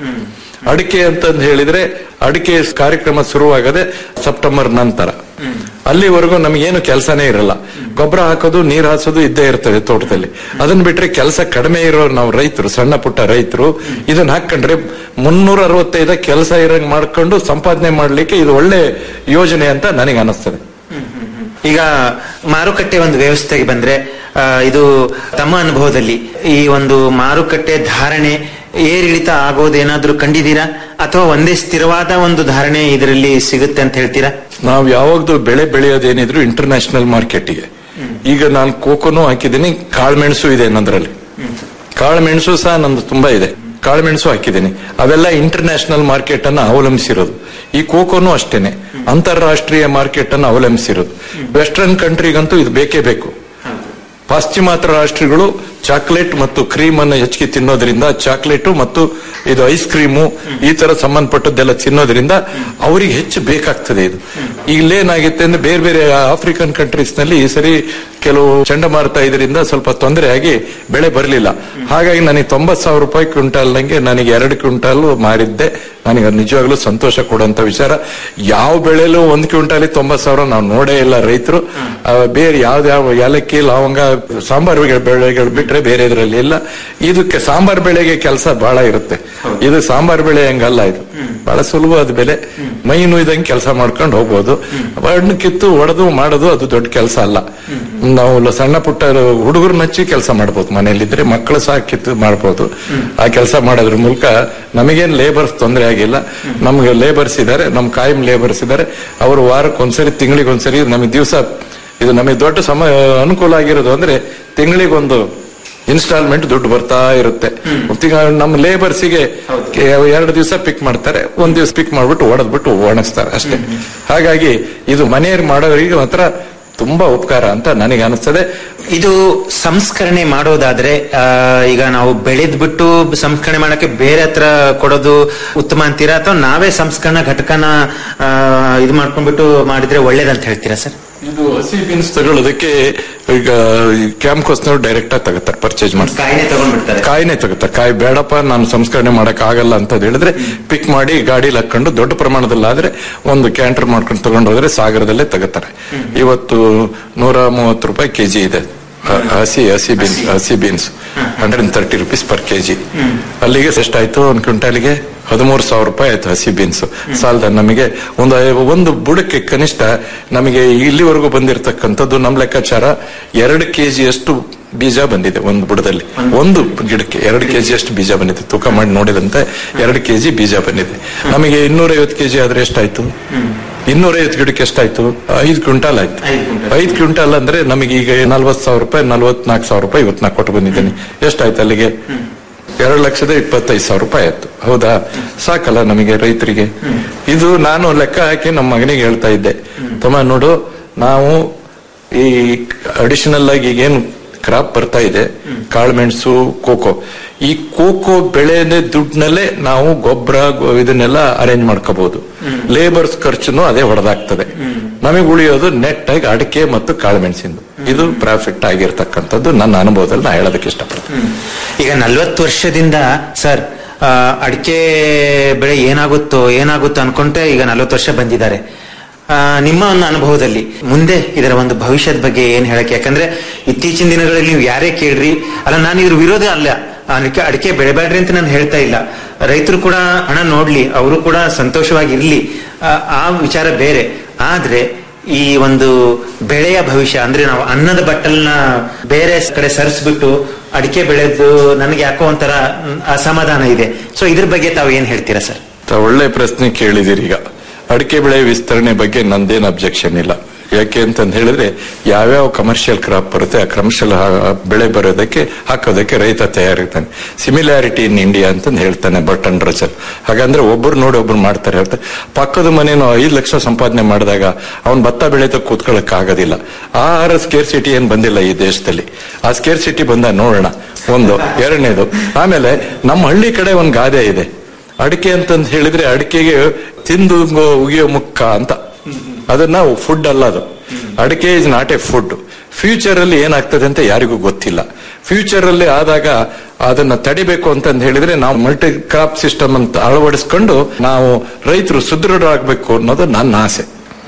ಅಡಿಕೆ ಅಂತಂದು ಹೇಳಿದ್ರೆ ಅಡಿಕೆ ಕಾರ್ಯಕ್ರಮ ಶುರುವಾಗದೆ ಸೆಪ್ಟೆಂಬರ್ ನಂತರ ಅಲ್ಲಿವರೆಗೂ ನಮಗೇನು ಕೆಲಸನೇ ಇರಲ್ಲ ಗೊಬ್ಬರ ಹಾಕೋದು ನೀರ್ ಹಾಸೋದು ಇದ್ದೇ ಇರ್ತದೆ ತೋಟದಲ್ಲಿ ಅದನ್ನ ಬಿಟ್ರೆ ಕೆಲಸ ಕಡಿಮೆ ಇರೋರು ನಾವು ರೈತರು ಸಣ್ಣ ಪುಟ್ಟ ರೈತರು ಇದನ್ನ ಹಾಕೊಂಡ್ರೆ ಮುನ್ನೂರ ಅರವತ್ತೈದ ಕೆಲಸ ಇರಂಗ್ ಮಾಡ್ಕೊಂಡು ಸಂಪಾದನೆ ಮಾಡ್ಲಿಕ್ಕೆ ಇದು ಒಳ್ಳೆ ಯೋಜನೆ ಅಂತ ನನಗೆ ಅನಿಸ್ತದೆ ಈಗ ಮಾರುಕಟ್ಟೆ ಒಂದು ವ್ಯವಸ್ಥೆಗೆ ಬಂದ್ರೆ ಆ, ಇದು ತಮ್ಮ ಅನುಭವದಲ್ಲಿ ಈ ಒಂದು ಮಾರುಕಟ್ಟೆ ಧಾರಣೆ ಏರಿಳಿತ ಆಗೋದೇನಾದ್ರೂ ಕಂಡಿದ್ದೀರಾ ಅಥವಾ ಒಂದೇ ಸ್ಥಿರವಾದ ಒಂದು ಧಾರಣೆ ಇದರಲ್ಲಿ ಸಿಗುತ್ತೆ ಅಂತ ಹೇಳ್ತೀರಾ ನಾವು ಯಾವಾಗ್ದು ಬೆಳೆ ಬೆಳೆಯೋದೇನಿದ್ರು ಇಂಟರ್ನ್ಯಾಷನಲ್ ಮಾರ್ಕೆಟ್ಗೆ ಈಗ ನಾನು ಕೋಕೋನು ಹಾಕಿದ್ದೀನಿ ಕಾಳುಮೆಣಸು ಇದೆ ನನ್ನಲ್ಲಿ ಕಾಳುಮೆಣಸು ಸಹ ನಂದು ತುಂಬಾ ಇದೆ ಕಾಳುಮೆಣಸು ಹಾಕಿದ್ದೀನಿ ಅವೆಲ್ಲ ಇಂಟರ್ನ್ಯಾಷನಲ್ ಮಾರ್ಕೆಟ್ ಅನ್ನ ಅವಲಂಬಿಸಿರೋದು ಈ ಕೋಕೋನು ಅಷ್ಟೇನೆ ಅಂತಾರಾಷ್ಟ್ರೀಯ ಮಾರ್ಕೆಟ್ ಅನ್ನು ಅವಲಂಬಿಸಿರೋದು ವೆಸ್ಟರ್ನ್ ಕಂಟ್ರಿಗಂತೂ ಇದು ಬೇಕೇ ಬೇಕು ಪಾಶ್ಚಿಮಾತ್ಯ ರಾಷ್ಟ್ರಗಳು ಚಾಕ್ಲೇಟ್ ಮತ್ತು ಕ್ರೀಮ್ ಅನ್ನು ಹೆಚ್ಚಿಗೆ ತಿನ್ನೋದ್ರಿಂದ ಚಾಕ್ಲೇಟ್ ಮತ್ತು ಇದು ಐಸ್ ಕ್ರೀಮು ಈ ತರ ಸಂಬಂಧಪಟ್ಟದ್ದೆಲ್ಲ ತಿನ್ನೋದ್ರಿಂದ ಅವರಿಗೆ ಹೆಚ್ಚು ಬೇಕಾಗ್ತದೆ ಇದು ಇಲ್ಲೇನಾಗುತ್ತೆ ಅಂದ್ರೆ ಬೇರೆ ಬೇರೆ ಆಫ್ರಿಕನ್ ಕಂಟ್ರೀಸ್ ನಲ್ಲಿ ಈ ಸರಿ ಕೆಲವು ಚಂಡಮಾರುತ ಇದರಿಂದ ಸ್ವಲ್ಪ ತೊಂದರೆ ಆಗಿ ಬೆಳೆ ಬರಲಿಲ್ಲ ಹಾಗಾಗಿ ನನಗೆ ತೊಂಬತ್ ಸಾವಿರ ರೂಪಾಯಿ ಕ್ವಿಂಟಾಲ್ ನಂಗೆ ನನಗೆ ಎರಡು ಕ್ವಿಂಟಾಲ್ ಮಾರಿದ್ದೆ ನನಗೆ ಅದು ನಿಜವಾಗ್ಲೂ ಸಂತೋಷ ಕೊಡುವಂತ ವಿಚಾರ ಯಾವ ಬೆಳೆಯಲ್ಲೂ ಒಂದ್ ಕ್ವಿಂಟಾಲಿ ತೊಂಬತ್ ಸಾವಿರ ನಾವು ನೋಡೇ ಇಲ್ಲ ರೈತರು ಆ, ಬೇರೆ ಯಾವ್ದಾವ ಏಲಕ್ಕಿ ಲವಂಗ ಸಾಂಬಾರ್ ಬೆಳೆಗಳು ಬಿಟ್ರೆ ಬೇರೆ ಇದರಲ್ಲಿ ಇಲ್ಲ ಇದಕ್ಕೆ ಸಾಂಬಾರ್ ಬೆಳೆಗೆ ಕೆಲಸ ಬಹಳ ಇರುತ್ತೆ ಇದು ಸಾಂಬಾರ್ ಬೆಳೆ ಹಂಗಲ್ಲ ಇದು ಬಹಳ ಸುಲಭವಾದ ಬೆಲೆ ಮೈ ನುಯ್ದಂಗೆ ಕೆಲಸ ಮಾಡ್ಕೊಂಡು ಹೋಗ್ಬೋದು ಹಣ್ಣು ಕಿತ್ತು ಒಡೆದು ಮಾಡೋದು ಅದು ದೊಡ್ಡ ಕೆಲಸ ಅಲ್ಲ ನಾವು ಲ- ಸಣ್ಣ ಪುಟ್ಟ ಹುಡುಗರನ್ನ ಹಚ್ಚಿ ಕೆಲಸ ಮಾಡ್ಬೋದು ಮನೆಯಲ್ಲಿದ್ರೆ ಮಕ್ಕಳು ಸಹ ಕಿತ್ತು ಮಾಡ್ಬೋದು ಆ ಕೆಲಸ ಮಾಡೋದ್ರ ಮೂಲಕ ನಮಗೇನ್ ಲೇಬರ್ಸ್ ತೊಂದರೆ ಆಗಿಲ್ಲ ನಮ್ಗೆ ಲೇಬರ್ಸ್ ಇದ್ದಾರೆ ನಮ್ ಕಾಯಂ ಲೇಬರ್ಸ್ ಇದ್ದಾರೆ ಅವರು ವಾರಕ್ಕೆ ಒಂದ್ಸರಿ ತಿಂಗಳಿಗೆ ಒಂದ್ಸರಿ ನಮಗೆ ದಿವಸ ಇದು ನಮಗೆ ದೊಡ್ಡ ಸಮ ಅನುಕೂಲ ಆಗಿರೋದು ಅಂದ್ರೆ ತಿಂಗಳಿಗೊಂದು ಇನ್ಸ್ಟಾಲ್ಮೆಂಟ್ ದುಡ್ಡು ಬರ್ತಾ ಇರುತ್ತೆ ಈಗ ನಮ್ಮ ಲೇಬರ್ಸಿಗೆ ಎರಡು ದಿವಸ ಪಿಕ್ ಮಾಡ್ತಾರೆ ಒಂದ್ ದಿವಸ ಪಿಕ್ ಮಾಡ್ಬಿಟ್ಟು ಹೊಡೆದ್ಬಿಟ್ಟು ಒಣಗಿಸ್ತಾರೆ ಅಷ್ಟೇ ಹಾಗಾಗಿ ಇದು ಮನೆಯಲ್ಲಿ ಮಾಡೋರಿಗೆ ಮಾತ್ರ ತುಂಬಾ ಉಪಕಾರ ಅಂತ ನನಗೆ ಅನಿಸ್ತದೆ ಇದು ಸಂಸ್ಕರಣೆ ಮಾಡೋದಾದ್ರೆ ಆ, ಈಗ ನಾವು ಬೆಳೆದ್ಬಿಟ್ಟು ಸಂಸ್ಕರಣೆ ಮಾಡಕ್ಕೆ ಬೇರೆ ಹತ್ರ ಕೊಡೋದು ಉತ್ತಮ ಅಂತೀರಾ ಅಥವಾ ನಾವೇ ಸಂಸ್ಕರಣಾ ಘಟಕನ ಆ, ಇದು ಮಾಡ್ಕೊಂಡ್ಬಿಟ್ಟು ಮಾಡಿದ್ರೆ ಒಳ್ಳೇದಂತ ಹೇಳ್ತೀರಾ ಸರ್ ಇದು ಹಸಿ ಬೀನ್ಸ್ ತಗೊಳ್ಳೋದಕ್ಕೆ ಈಗ ಕ್ಯಾಂಪ್ಕೋಸ್ನವ್ರು ಡೈರೆಕ್ಟ್ ಆಗಿ ತಗೋತಾರೆ ಪರ್ಚೇಸ್ ಮಾಡ್ತಾರೆ ಕಾಯಿನೇ ತಗೊಂಡ್ಬಿಡ್ತಾರೆ ಕಾಯಿನೇ ತಗೋತಾರೆ ಕಾಯಿ ಬೇಡಪ್ಪ ನಾನು ಸಂಸ್ಕರಣೆ ಮಾಡಕ್ ಆಗಲ್ಲ ಅಂತ ಹೇಳಿದ್ರೆ ಪಿಕ್ ಮಾಡಿ ಗಾಡಿಲಿ ಹಾಕೊಂಡು ದೊಡ್ಡ ಪ್ರಮಾಣದಲ್ಲಾದ್ರೆ ಒಂದು ಕ್ಯಾಂಟರ್ ಮಾಡ್ಕೊಂಡು ತಗೊಂಡು ಹೋದ್ರೆ ಸಾಗರದಲ್ಲೇ ತಗೋತಾರೆ ಇವತ್ತು ನೂರ ಮೂವತ್ತು ರೂಪಾಯಿ ಕೆಜಿ ಇದೆ ಹ- ಹಸಿ ಹಸಿ ಬೀನ್ಸ್ ಹಸಿ beans hundred and thirty rupees per KG ಅಲ್ಲಿಗೆ ಎಷ್ಟಾಯ್ತು ಒಂದು ಕ್ವಿಂಟಾಲಿಗೆ ಹದಿಮೂರು ಸಾವಿರ ರೂಪಾಯಿ ಆಯ್ತು ಹಸಿ ಬೀನ್ಸ್ ಸಾಲದ ನಮಗೆ ಒಂದು ಐ- ಒಂದು ಬುಡಕ್ಕೆ ಕನಿಷ್ಠ ನಮಗೆ ಇಲ್ಲಿವರೆಗೂ ಬಂದಿರತಕ್ಕಂಥದ್ದು ನಮ್ಮ ಲೆಕ್ಕಾಚಾರ ಎರಡು ಕೆಜಿ ಅಷ್ಟು ಬೀಜ ಬಂದಿದೆ ಒಂದು ಬುಡದಲ್ಲಿ ಒಂದು ಗಿಡಕ್ಕೆ ಎರಡು ಕೆಜಿ ಅಷ್ಟು ಬೀಜ ಬಂದಿದೆ ತೂಕ ಮಾಡಿ ನೋಡಿದಂತೆ ಎರಡು ಕೆಜಿ ಬೀಜ ಬಂದಿದೆ ನಮಗೆ ಇನ್ನೂರೈವತ್ತು ಕೆಜಿ ಆದ್ರೆ ಎಷ್ಟಾಯ್ತು ಇನ್ನೂರೈವತ್ತು ಗಿಡಕ್ಕೆ ಎಷ್ಟಾಯ್ತು ಐದು ಕ್ವಿಂಟಾಲ್ ಆಯ್ತು ಐದು ಕ್ವಿಂಟಾಲ್ ಅಂದ್ರೆ ನಮಗೆ ಈಗ ನಲ್ವತ್ತು ಸಾವಿರ ರೂಪಾಯಿ ನಲ್ವತ್ನಾಲ್ಕು ಸಾವಿರ ರೂಪಾಯಿ ಇವತ್ತು ನಾ ಕೊಟ್ಟು ಬಂದಿದ್ದೀನಿ ಎಷ್ಟಾಯ್ತು ಅಲ್ಲಿಗೆ ಎರಡು ಲಕ್ಷದ ಇಪ್ಪತ್ತೈದು ಸಾವಿರ ರೂಪಾಯಿ ಆಯ್ತು ಹೌದಾ ಸಾಕಲ್ಲ ನಮಗೆ ರೈತರಿಗೆ ಇದು ನಾನು ಲೆಕ್ಕ ಹಾಕಿ ನಮ್ಮ ಮಗನಿಗೆ ಹೇಳ್ತಾ ಇದ್ದೆ ತಮ್ಮ ನೋಡು ನಾವು ಈ ಅಡಿಷನಲ್ ಆಗಿ ಈಗೇನು ಕ್ರಾಪ್ ಬರ್ತಾ ಇದೆ ಕಾಳುಮೆಣಸು ಕೋಕೋ ಈ ಕೋಕೋ ಬೆಳೆನೇ ದುಡ್ಡನ್ನಲ್ಲೇ ನಾವು ಗೊಬ್ಬರ ಇದನ್ನೆಲ್ಲ ಅರೇಂಜ್ ಮಾಡ್ಕೋಬಹುದು ಲೇಬರ್ಸ್ ಖರ್ಚುನು ಅದೇ ಹೊಡೆದಾಗ್ತದೆ ನಮಗೆ ಉಳಿಯೋದು ನೆಟ್ ಆಗಿ ಅಡಿಕೆ ಮತ್ತು ಕಾಳುಮೆಣಸಿಂದು ಇದು ಪ್ರಾಫಿಟ್ ಆಗಿರ್ತಕ್ಕಂಥದ್ದು ನನ್ನ ಅನುಭವದಲ್ಲಿ ನಾ ಹೇಳೋದಕ್ಕೆ ಇಷ್ಟಪಡ್ತೀನಿ ಈಗ ನಲ್ವತ್ತು ವರ್ಷದಿಂದ ಸರ್ ಆ, ಅಡಿಕೆ ಬೆಳೆ ಏನಾಗುತ್ತೋ ಏನಾಗುತ್ತೋ ಅನ್ಕೊಂಡೆ ಈಗ ನಲ್ವತ್ತು ವರ್ಷ ಬಂದಿದ್ದಾರೆ ಆ, ನಿಮ್ಮ ಒಂದು ಅನುಭವದಲ್ಲಿ ಮುಂದೆ ಇದರ ಒಂದು ಭವಿಷ್ಯದ ಬಗ್ಗೆ ಏನ್ ಹೇಳಕ್ಕೆ ಯಾಕಂದ್ರೆ ಇತ್ತೀಚಿನ ದಿನಗಳಲ್ಲಿ ನೀವು ಯಾರೇ ಕೇಳ್ರಿ ಅಲ್ಲ ನಾನು ಇದ್ರ ವಿರೋಧ ಅಲ್ಲ ಅಡಿಕೆ ಅಡಿಕೆ ಬೆಳೆಬೇಡ್ರಿ ಅಂತ ನಾನು ಹೇಳ್ತಾ ಇಲ್ಲ ರೈತರು ಕೂಡ ಹಣ ನೋಡ್ಲಿ ಅವರು ಕೂಡ ಸಂತೋಷವಾಗಿರ್ಲಿ ಆ, ಆ ವಿಚಾರ ಬೇರೆ ಆದ್ರೆ ಈ ಒಂದು ಬೆಳೆಯ ಭವಿಷ್ಯ ಅಂದ್ರೆ ನಾವು ಅನ್ನದ ಬಟ್ಟಲ್ನ ಬೇರೆ ಕಡೆ ಸರಿಸ್ಬಿಟ್ಟು ಅಡಿಕೆ ಬೆಳೆದು ನನಗೆ ಯಾಕೋ ಒಂಥರ ಮ್, ಅಸಮಾಧಾನ ಇದೆ ಸೊ ಇದ್ರ ಬಗ್ಗೆ ತಾವು ಏನ್ ಹೇಳ್ತೀರಾ ಸರ್ ತ- ಒಳ್ಳೆ ಪ್ರಶ್ನೆ ಕೇಳಿದಿರಿ ಈಗ ಅಡಿಕೆ ಬೆಳೆ ವಿಸ್ತರಣೆ ಬಗ್ಗೆ ನಂದೇನು ಅಬ್ಜೆಕ್ಷನ್ ಇಲ್ಲ ಯಾಕೆ ಅಂತಂದ್ ಹೇಳಿದ್ರೆ ಯಾವ್ಯಾವ ಕಮರ್ಷಿಯಲ್ ಕ್ರಾಪ್ ಬರುತ್ತೆ ಆ ಕಮರ್ಷಿಯಲ್ ಬೆಳೆ ಬರೋದಕ್ಕೆ ಹಾಕೋದಕ್ಕೆ ರೈತ ತಯಾರಿರ್ತಾನೆ ಸಿಮಿಲಾರಿಟಿ ಇನ್ ಇಂಡಿಯಾ ಅಂತಂದು ಹೇಳ್ತಾನೆ ಬಟನ್ ರಚಲ್ ಹಾಗಂದ್ರೆ ಒಬ್ಬರು ನೋಡಿ ಒಬ್ರು ಮಾಡ್ತಾರೆ ಹೇಳ್ತಾರೆ ಪಕ್ಕದ ಮನೇನು ಐದು ಲಕ್ಷ ಸಂಪಾದನೆ ಮಾಡಿದಾಗ ಅವ್ನ್ ಭತ್ತ ಬೆಳೆತ ಕೂತ್ಕೊಳ್ಳಕ್ ಆಗೋದಿಲ್ಲ ಆಹಾರ ಸ್ಕೇರ್ ಸಿಟಿ ಏನ್ ಬಂದಿಲ್ಲ ಈ ದೇಶದಲ್ಲಿ ಆ ಸ್ಕೇರ್ ಸಿಟಿ ಬಂದ ನೋಡೋಣ ಒಂದು ಎರಡನೇದು ಆಮೇಲೆ ನಮ್ಮ ಹಳ್ಳಿ ಕಡೆ ಒಂದ್ ಗಾದೆ ಇದೆ ಅಡಿಕೆ ಅಂತಂದ್ ಹೇಳಿದ್ರೆ ಅಡಿಕೆಗೆ ತಿಂದು ಉಗಿಯೋ ಮುಕ್ಕ ಅಂತ ಅದನ್ನ ಫುಡ್ ಅಲ್ಲ ಅದು ಅಡಿಕೆ is not a food future ಅಲ್ಲಿ ಏನಾಗ್ತದೆ ಅಂತ ಯಾರಿಗೂ ಗೊತ್ತಿಲ್ಲ ಫ್ಯೂಚರ್ ಅಲ್ಲಿ ಆದಾಗ ಅದನ್ನ ತಡಿಬೇಕು ಅಂತಂದ್ ಹೇಳಿದ್ರೆ ನಾವು ಮಲ್ಟಿ ಕ್ರಾಪ್ ಸಿಸ್ಟಮ್ ಅಂತ ಅಳವಡಿಸ್ಕೊಂಡು ನಾವು ರೈತರು ಸುದೃಢರಾಗಬೇಕು ಅನ್ನೋದು ನನ್ನ ಆಸೆ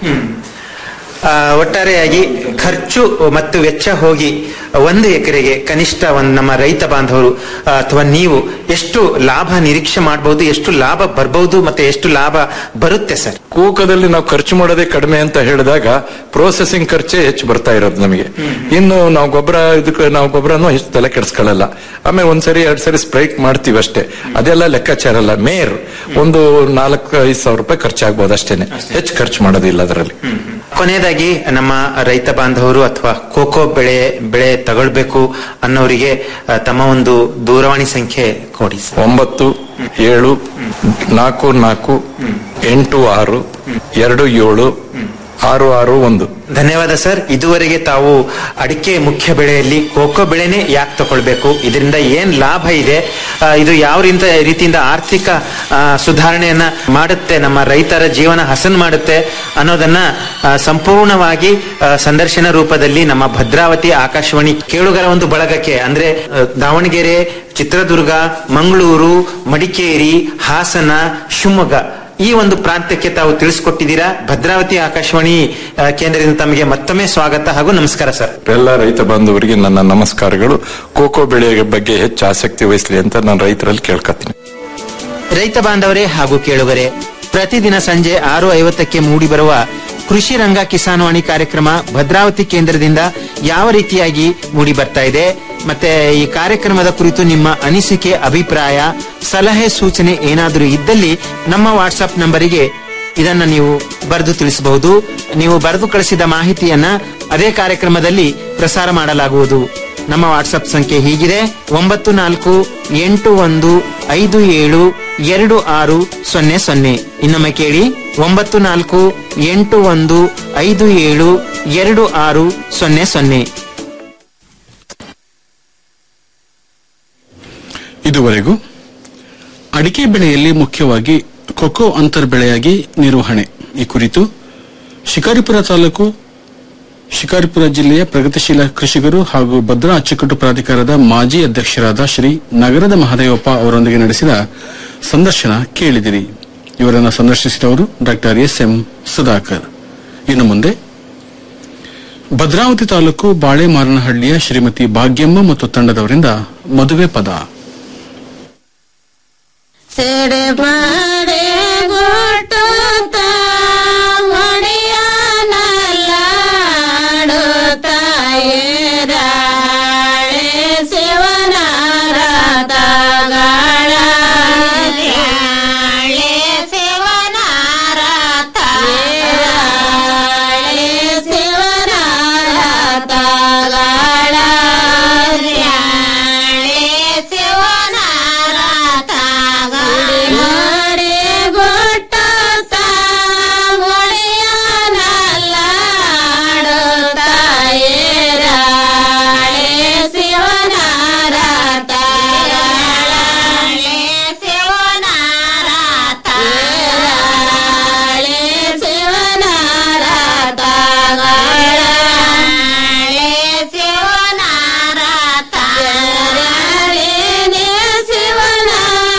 ಆ, ಒಟ್ಟಾರೆಯಾಗಿ ಖರ್ಚು ಮತ್ತು ವೆಚ್ಚ ಹೋಗಿ ಒಂದು ಎಕರೆಗೆ ಕನಿಷ್ಠ ಒಂದು ನಮ್ಮ ರೈತ ಬಾಂಧವರು ಆ, ಅಥವಾ ನೀವು ಎಷ್ಟು ಲಾಭ ನಿರೀಕ್ಷೆ ಮಾಡಬಹುದು ಎಷ್ಟು ಲಾಭ ಬರ್ಬಹುದು ಮತ್ತೆ ಎಷ್ಟು ಲಾಭ ಬರುತ್ತೆ ಸರ್ ಕೋಕದಲ್ಲಿ ನಾವು ಖರ್ಚು ಮಾಡೋದೇ ಕಡಿಮೆ ಅಂತ ಹೇಳಿದಾಗ ಪ್ರೋಸೆಸಿಂಗ್ ಖರ್ಚೇ ಹೆಚ್ಚು ಬರ್ತಾ ಇರೋದು ನಮಗೆ ಇನ್ನು ನಾವು ಗೊಬ್ಬರ ಇದಕ್ಕೆ ನಾವು ಗೊಬ್ಬರನು ಹೆಚ್ಚು ತಲೆ ಕೆಡಿಸ್ಕೊಳ್ಳಲ್ಲ ಆಮೇಲೆ ಒಂದ್ಸರಿ ಎರಡ್ ಸರಿ ಸ್ಪ್ರೈಟ್ ಮಾಡ್ತೀವಿ ಅಷ್ಟೇ ಅದೆಲ್ಲ ಲೆಕ್ಕಾಚಾರ ಅಲ್ಲ ಮೇರ್ ಒಂದು ನಾಲ್ಕು ಐದು ಸಾವಿರ ರೂಪಾಯಿ ಖರ್ಚಾಗ್ಬೋದು ಅಷ್ಟೇನೆ ಹೆಚ್ಚು ಖರ್ಚು ಮಾಡೋದಿಲ್ಲ ಅದರಲ್ಲಿ ಕೊನೆಯದಾಗಿ ನಮ್ಮ ರೈತ ಬಾಂಧವರು ಅಥವಾ ಕೋಕೋ ಬೆಳೆ ಬೆಳೆ ತಗೊಳ್ಬೇಕು ಅನ್ನೋರಿಗೆ ಆ, ತಮ್ಮ ಒಂದು ದೂರವಾಣಿ ಸಂಖ್ಯೆ ಕೊಡಿ ಸರ್ ಒಂಬತ್ತು ಏಳು ನಾಲ್ಕು ನಾಲ್ಕು ಎಂಟು ಆರು ಎರಡು ಏಳು ಆರು ಆರು ಒಂದು ಧನ್ಯವಾದ ಸರ್ ಇದುವರೆಗೆ ತಾವು ಅಡಿಕೆ ಮುಖ್ಯ ಬೆಳೆಯಲ್ಲಿ ಕೋಕೋ ಬೆಳೆನೇ ಯಾಕೆ ತಗೊಳ್ಬೇಕು ಇದರಿಂದ ಏನ್ ಲಾಭ ಇದೆ ಆ, ಇದು ಯಾವ ರೀತಿ ರೀತಿಯಿಂದ ಆರ್ಥಿಕ ಆ, ಸುಧಾರಣೆಯನ್ನ ಮಾಡುತ್ತೆ ನಮ್ಮ ರೈತರ ಜೀವನ ಹಸನ್ ಮಾಡುತ್ತೆ ಅನ್ನೋದನ್ನ ಆ, ಸಂಪೂರ್ಣವಾಗಿ ಆ, ಸಂದರ್ಶನ ರೂಪದಲ್ಲಿ ನಮ್ಮ ಭದ್ರಾವತಿ ಆಕಾಶವಾಣಿ ಕೇಳುಗರ ಒಂದು ಬಳಗಕ್ಕೆ ಅಂದ್ರೆ ಆ, ದಾವಣಗೆರೆ ಚಿತ್ರದುರ್ಗ ಮಂಗಳೂರು ಮಡಿಕೇರಿ ಹಾಸನ ಶಿವಮೊಗ್ಗ ಈ ಒಂದು ಪ್ರಾಂತ್ಯಕ್ಕೆ ತಾವು ತಿಳಿಸ್ಕೊಟ್ಟಿದ್ದೀರಾ ಭದ್ರಾವತಿ ಆಕಾಶವಾಣಿ ಆ, ಕೇಂದ್ರದಿಂದ ತಮಗೆ ಮತ್ತೊಮ್ಮೆ ಸ್ವಾಗತ ಹಾಗೂ ನಮಸ್ಕಾರ ಸರ್ ಎಲ್ಲ ರೈತ ಬಾಂಧವರಿಗೆ ನನ್ನ ನಮಸ್ಕಾರಗಳು ಕೋಕೋ ಬೆಳೆಯ ಬಗ್ಗೆ ಹೆಚ್ಚು ಆಸಕ್ತಿ ವಹಿಸಲಿ ಅಂತ ನಾನು ರೈತರಲ್ಲಿ ಕೇಳ್ಕೊತೀನಿ ರೈತ ಬಾಂಧವರೇ ಹಾಗೂ ಕೇಳುಗರೆ ಪ್ರತಿದಿನ ಸಂಜೆ ಆರು ಐವತ್ತಕ್ಕೆ ಮೂಡಿಬರುವ ಕೃಷಿ ರಂಗ ಕಿಸಾನ್ವಾಣಿ ಕಾರ್ಯಕ್ರಮ ಭದ್ರಾವತಿ ಕೇಂದ್ರದಿಂದ ಯಾವ ರೀತಿಯಾಗಿ ಮೂಡಿ ಬರ್ತಾ ಇದೆ ಮತ್ತೆ ಈ ಕಾರ್ಯಕ್ರಮದ ಕುರಿತು ನಿಮ್ಮ ಅನಿಸಿಕೆ ಅಭಿಪ್ರಾಯ ಸಲಹೆ ಸೂಚನೆ ಏನಾದರೂ ಇದ್ದಲ್ಲಿ ನಮ್ಮ ವಾಟ್ಸ್ಆಪ್ ನಂಬರಿಗೆ ಇದನ್ನ ನೀವು ಬರೆದು ತಿಳಿಸಬಹುದು ನೀವು ಬರೆದು ಕಳಿಸಿದ ಮಾಹಿತಿಯನ್ನ ಅದೇ ಕಾರ್ಯಕ್ರಮದಲ್ಲಿ ಪ್ರಸಾರ ಮಾಡಲಾಗುವುದು ನಮ್ಮ ವಾಟ್ಸಪ್ ಸಂಖ್ಯೆ ಹೀಗಿದೆ ಒಂಬತ್ತು ನಾಲ್ಕು ಎಂಟು ಒಂದು ಐದು ಏಳು ಎರಡು ಆರು ಸೊನ್ನೆ ಸೊನ್ನೆ ಇನ್ನೊಮ್ಮೆ ಕೇಳಿ ಒಂಬತ್ತು ನಾಲ್ಕು ಎಂಟು ಒಂದು ಐದು ಏಳು ಎರಡು ಆರು ಸೊನ್ನೆ ಸೊನ್ನೆ ಇದುವರೆಗೂ ಅಡಿಕೆ ಬೆಳೆಯಲ್ಲಿ ಮುಖ್ಯವಾಗಿ ಕೊಕೊ ಅಂತರ್ ಬೆಳೆಯಾಗಿ ನಿರ್ವಹಣೆ ಈ ಕುರಿತು ಶಿಕಾರಿಪುರ ತಾಲೂಕು ಶಿಕಾರಿಪುರ ಜಿಲ್ಲೆಯ ಪ್ರಗತಿಶೀಲ ಕೃಷಿಕರು ಹಾಗೂ ಭದ್ರಾ ಅಚ್ಚುಕಟ್ಟು ಪ್ರಾಧಿಕಾರದ ಮಾಜಿ ಅಧ್ಯಕ್ಷರಾದ ಶ್ರೀ ನಗರದ ಮಹದೇವಪ್ಪ ಅವರೊಂದಿಗೆ ನಡೆಸಿದ ಸಂದರ್ಶನ ಕೇಳಿದಿರಿ ಇವರನ್ನು ಸಂದರ್ಶಿಸಿದವರು ಡಾಕ್ಟರ್ ಎಸ್ ಎಂ ಸುಧಾಕರ್ ಇನ್ನು ಮುಂದೆ ಭದ್ರಾವತಿ ತಾಲೂಕು ಬಾಳೆಮಾರನಹಳ್ಳಿಯ ಶ್ರೀಮತಿ ಭಾಗ್ಯಮ್ಮ ಮತ್ತು ತಂಡದವರಿಂದ ಮದುವೆ ಪದ ಸಿಡಿ ಮಾಡಿ ಗುಟ್ಟುತ್ತ ಮಡಿಯನಲ್ಲಾಡುತ್ತಾಯಿರಾಳೆ ಶಿವನ ರಥಗಳ ರಾಳೆ ಶಿವನ ರಥಗಳ ಶಿವನ ರಥಗಳ ರಾಳೆ ಶಿವನ ಮಾಡಿ ಗುಟ್ಟುತ್ತ ಮುಳಿಯನಲ್ಲಾಡುತ್ತಾಯಿರಾಳೆ ಶಿವನ ರಥಗಳಾಳೆ ಶಿವನ ರಥಗಳಾಳೆ ಶಿವನ ರಥಗಳಾಳೆ ಶಿವನ ರಥಗಳಾಳೆ ಶಿವನ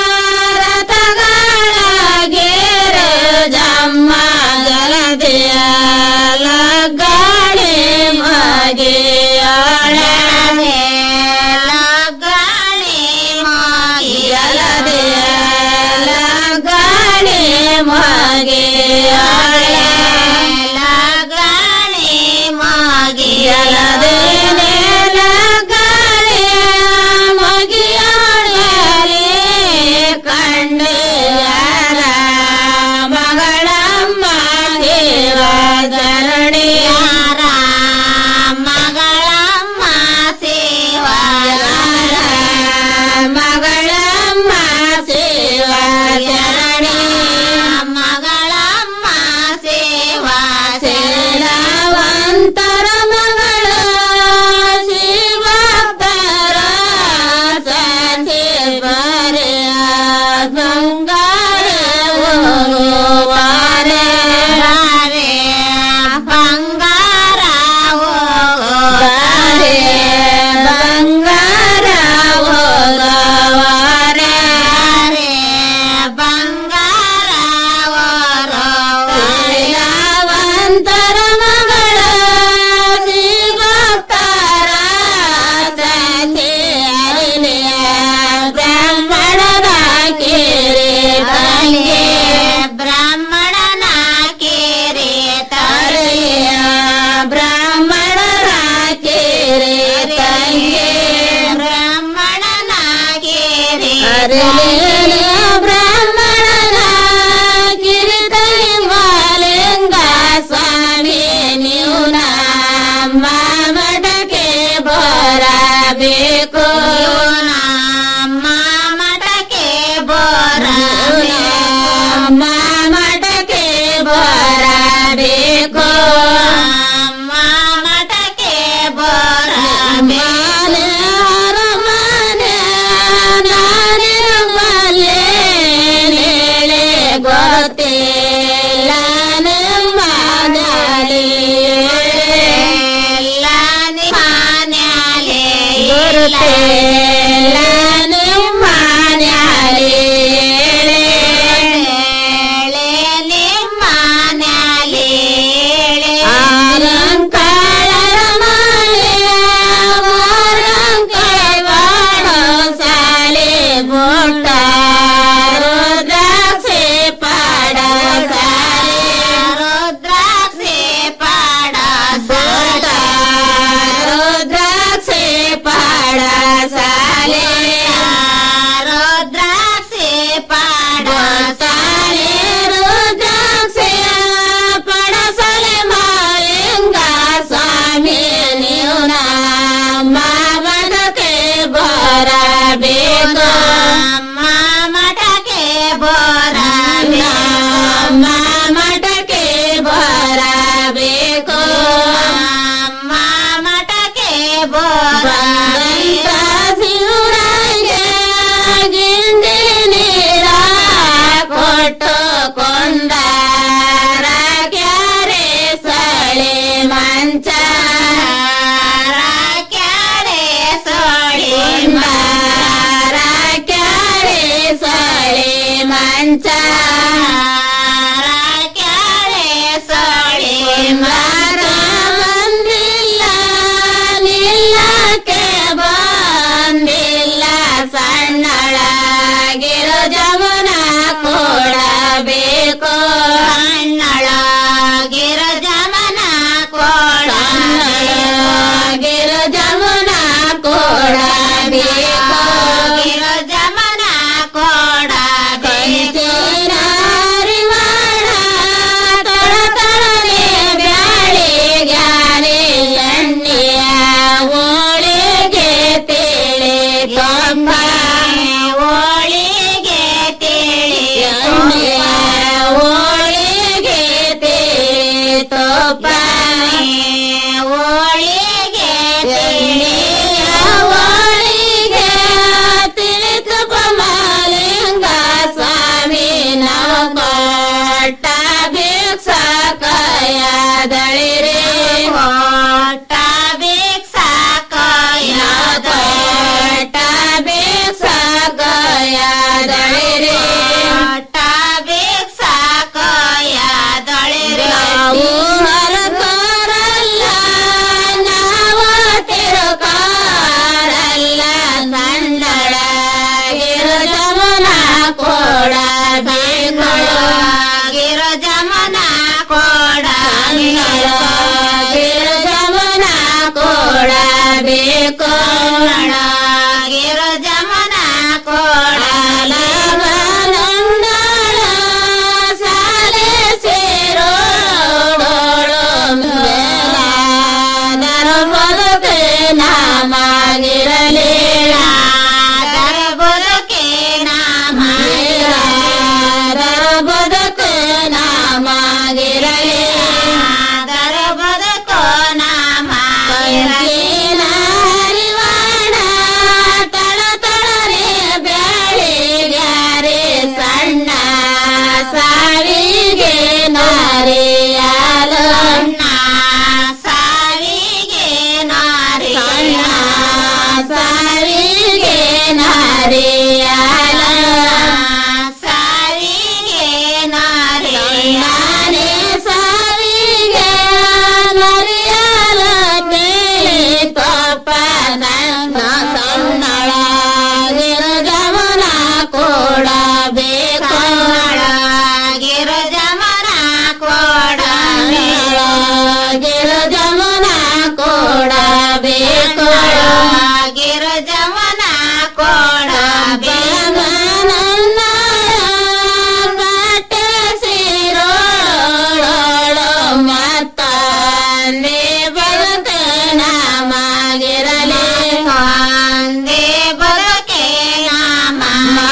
ರಥಗಳಾಗಿರು ಜಮ್ಮ ಜಲದಿಯ ಲಗಾಳೆ ಮಗಿಯಾಳೆ ಲಗಾಳೆ ಮಗಿಯಲದಿಯ ಲಗಾಳೆ ಮಗಿಯಾಳೆ ಲಗಾಳೆ ಮಗಿಯಲದೆ ಲಗಾಳೆ ಮಗಿಯಾಳೆ ಕಂಡೆಯರ ಮಗಳಮ್ಮ ದೇವ ಧರಣಿಯಾರ ಮಗಳಮ್ಮ ಸೇವ ಮಗಳಮ್ಮ ಸೇವ ಚರಣಿ ಮಗಳಮ್ಮ ಸೇವಾ ಸೇಲವಂತರ ಮಗಳ ಶಿವತರ ಸಂಧಿ ಬರೆಯ ಬಂಗಾರ ಹೋಗುವಾರೆ ಬಂಗಾರ ಹೋಗುವಾರೆ ಬಂಗಾರ ಹೋಗುವಾರೆ ಬಂಗಾರ ವಂತರ ಮಗಳ ಸಿಗೋತ್ತಾರ ಬ್ರಾಹ್ಮಣನ ಕೇರೆ ತಂಗೆ ಬ್ರಾಹ್ಮಣನ ಕೇರೆ ತರೆಯ ಬ್ರಾಹ್ಮಣನ ಕೇರೆ ತಂಗೆ ಬ್ರಾಹ್ಮಣನ ಕೇರೆ ಬ್ರಾಹ್ಮಣನ ಕಿರಿತೈ ಮಾಲಿಂಗ ಸ್ವಾಮಿ ನೀವು ನಮ್ಮ ಮಠಕ್ಕೆ ಬರಬೇಕು ನಮ್ಮ ಮಠಕ್ಕೆ ಬರಬೇಕು ಮಠಕ್ಕೆ ಬರಬೇಕು ನಮ್ಮ ಮಠಕ್ಕೆ ಬರಬೇಕು ಅರಮನೆ ನಾನಿರುವಲ್ಲೇ ನೇಳೆ ಗೊತ್ತಿಲ್ಲ ನಿಮ್ಮ ಗುರುತಿಲ್ಲ ನಿಮ್ಮ ನಿಮ್ಮ ಆರಂಕಾಳರ ಮಾಲೆ ಆರಂಕಾಳ ಸಾಲೆ ಬೋಟ ರುದ್ರಾಕ್ಷಿ ಪಾಡ ಸಾಲೆ ರುದ್ರಾಕ್ಷಿ ಪಾಡ ಬೋಟ ರುದ್ರಾಕ್ಷಿ ಪಾಡ ಸಾಲೆ ಮಂಚ ಕ್ಯಾರೆ ಸೋಳಿ ಮಾರ ಕ್ಯಾರೆ ಸೋಳಿ ಮಂಚ ಕ್ಯಾರೆ ಸೋಳಿ ಮಾರ ಬಂದಿಲ್ಲ ನಿಲ್ಲಕ್ಕೆ ಬಂದಿಲ್ಲ ಸಣ್ಣಳಗಿರೋ ಜಮುನ ಕೊಡಬೇಕು ಸಣ್ಣಳಗಿರೋ ಜಮನ ಕೊಡಗಿರೋ ಜಮುನ ಕೊಡಬೇಕು ಗಿರೋ ಜಮನ ಕೊಡಬೇಕು ತಳ ತಳನೆ ಬ್ಯಾಳಿ ಗ್ಯಾರೆ ಎಣ್ಣೆಯ ಓಳಿಗೆ ತಿಳಿ ಕೊಂಬ ಓಳಿಗೆ ತಿಳಿ ಎಣ್ಣೆಯ ಓಳಿಗೆ ತಿಳಿ ತೋಪ ಓಳಿಗೆ ತಿಳಿ ಓಳಿಗೆ ತಿಳಿ ತುಪ್ಪ ಮಾಲಿಂಗ ಸ್ವಾಮಿ ನಾವು ಕೊಟ್ಟ ಭಿಕ್ಷ ಕಯದಳಿರಿ ಕೊಟ್ಟ ಭಿಕ್ಷ ಕಯ ಕೊಟ್ಟ ಭಿಕ್ಷ ಕಯದಳಿರಿ ಕೊಟ್ಟ ಭಿಕ್ಷ ಕಯದಳಿರಿ ನಾವು ಹರತಾರಲ್ಲ ನಾವು ತಿರುಕಾರಲ್ಲ ಸಣ್ಣಳಗಿರ ಜಮನ ಕೊಡಬೇಕು ಗಿರ ಜಮನ ಕೊಡಗಿರ ಜಮನ ಕೊಡಬೇಕು ಗಿರ ಜಮನ ಕೊಡಲ ಸಾಲೆ ಸೇರೋಳು ದರ ಬದುಕೆ ನಾಮಾಗಿರಲಿ ದರ ಬದುಕೆ ನಾಮಾಗಿರ ದರ ಬದುಕು ನಾಮಾಗಿರಲಿ ದರ ಬದುಕು ನಾಮಾಗಿರಲಿ ಹರಿವಾಣ ತಳ ತಳನೆ ಬೆಳಿಗಾರೆ ಸಣ್ಣ ಸಾವಿಗೆ ನಾರಿಯಾಲು ಸಾವಿಗೆ ನಾರಿ ಸಣ್ಣ ಸಾವಿಗೆ ನಾರಿಯಾಲ ಸಾವಿಗೆ ನಾರಿ ನಾನೇ ಸಾವಿಗೆ ನರಿಯಾಲ ಬೇಳೆ ಪಾಪ ನನ್ನ ಸಣ್ಣಳಗಿರ ಗಮನ ಕೊಡಬೇಕು ಗಿರ ಜಮನ ಕೊಡಗಿರ ಜಮನ ಕೊಡಬೇಕು ಗಿರ ಜಮನ ಕೊಡಬೇಕು ನನ್ನ ಬಟ್ಟೆ ಸಿರೋಳು ಮತ್ತಂದೆ ಬದುಕೆ ನಮಗಿರಲಿ ಅಂದೆ ಬದುಕೆ ನಾಮ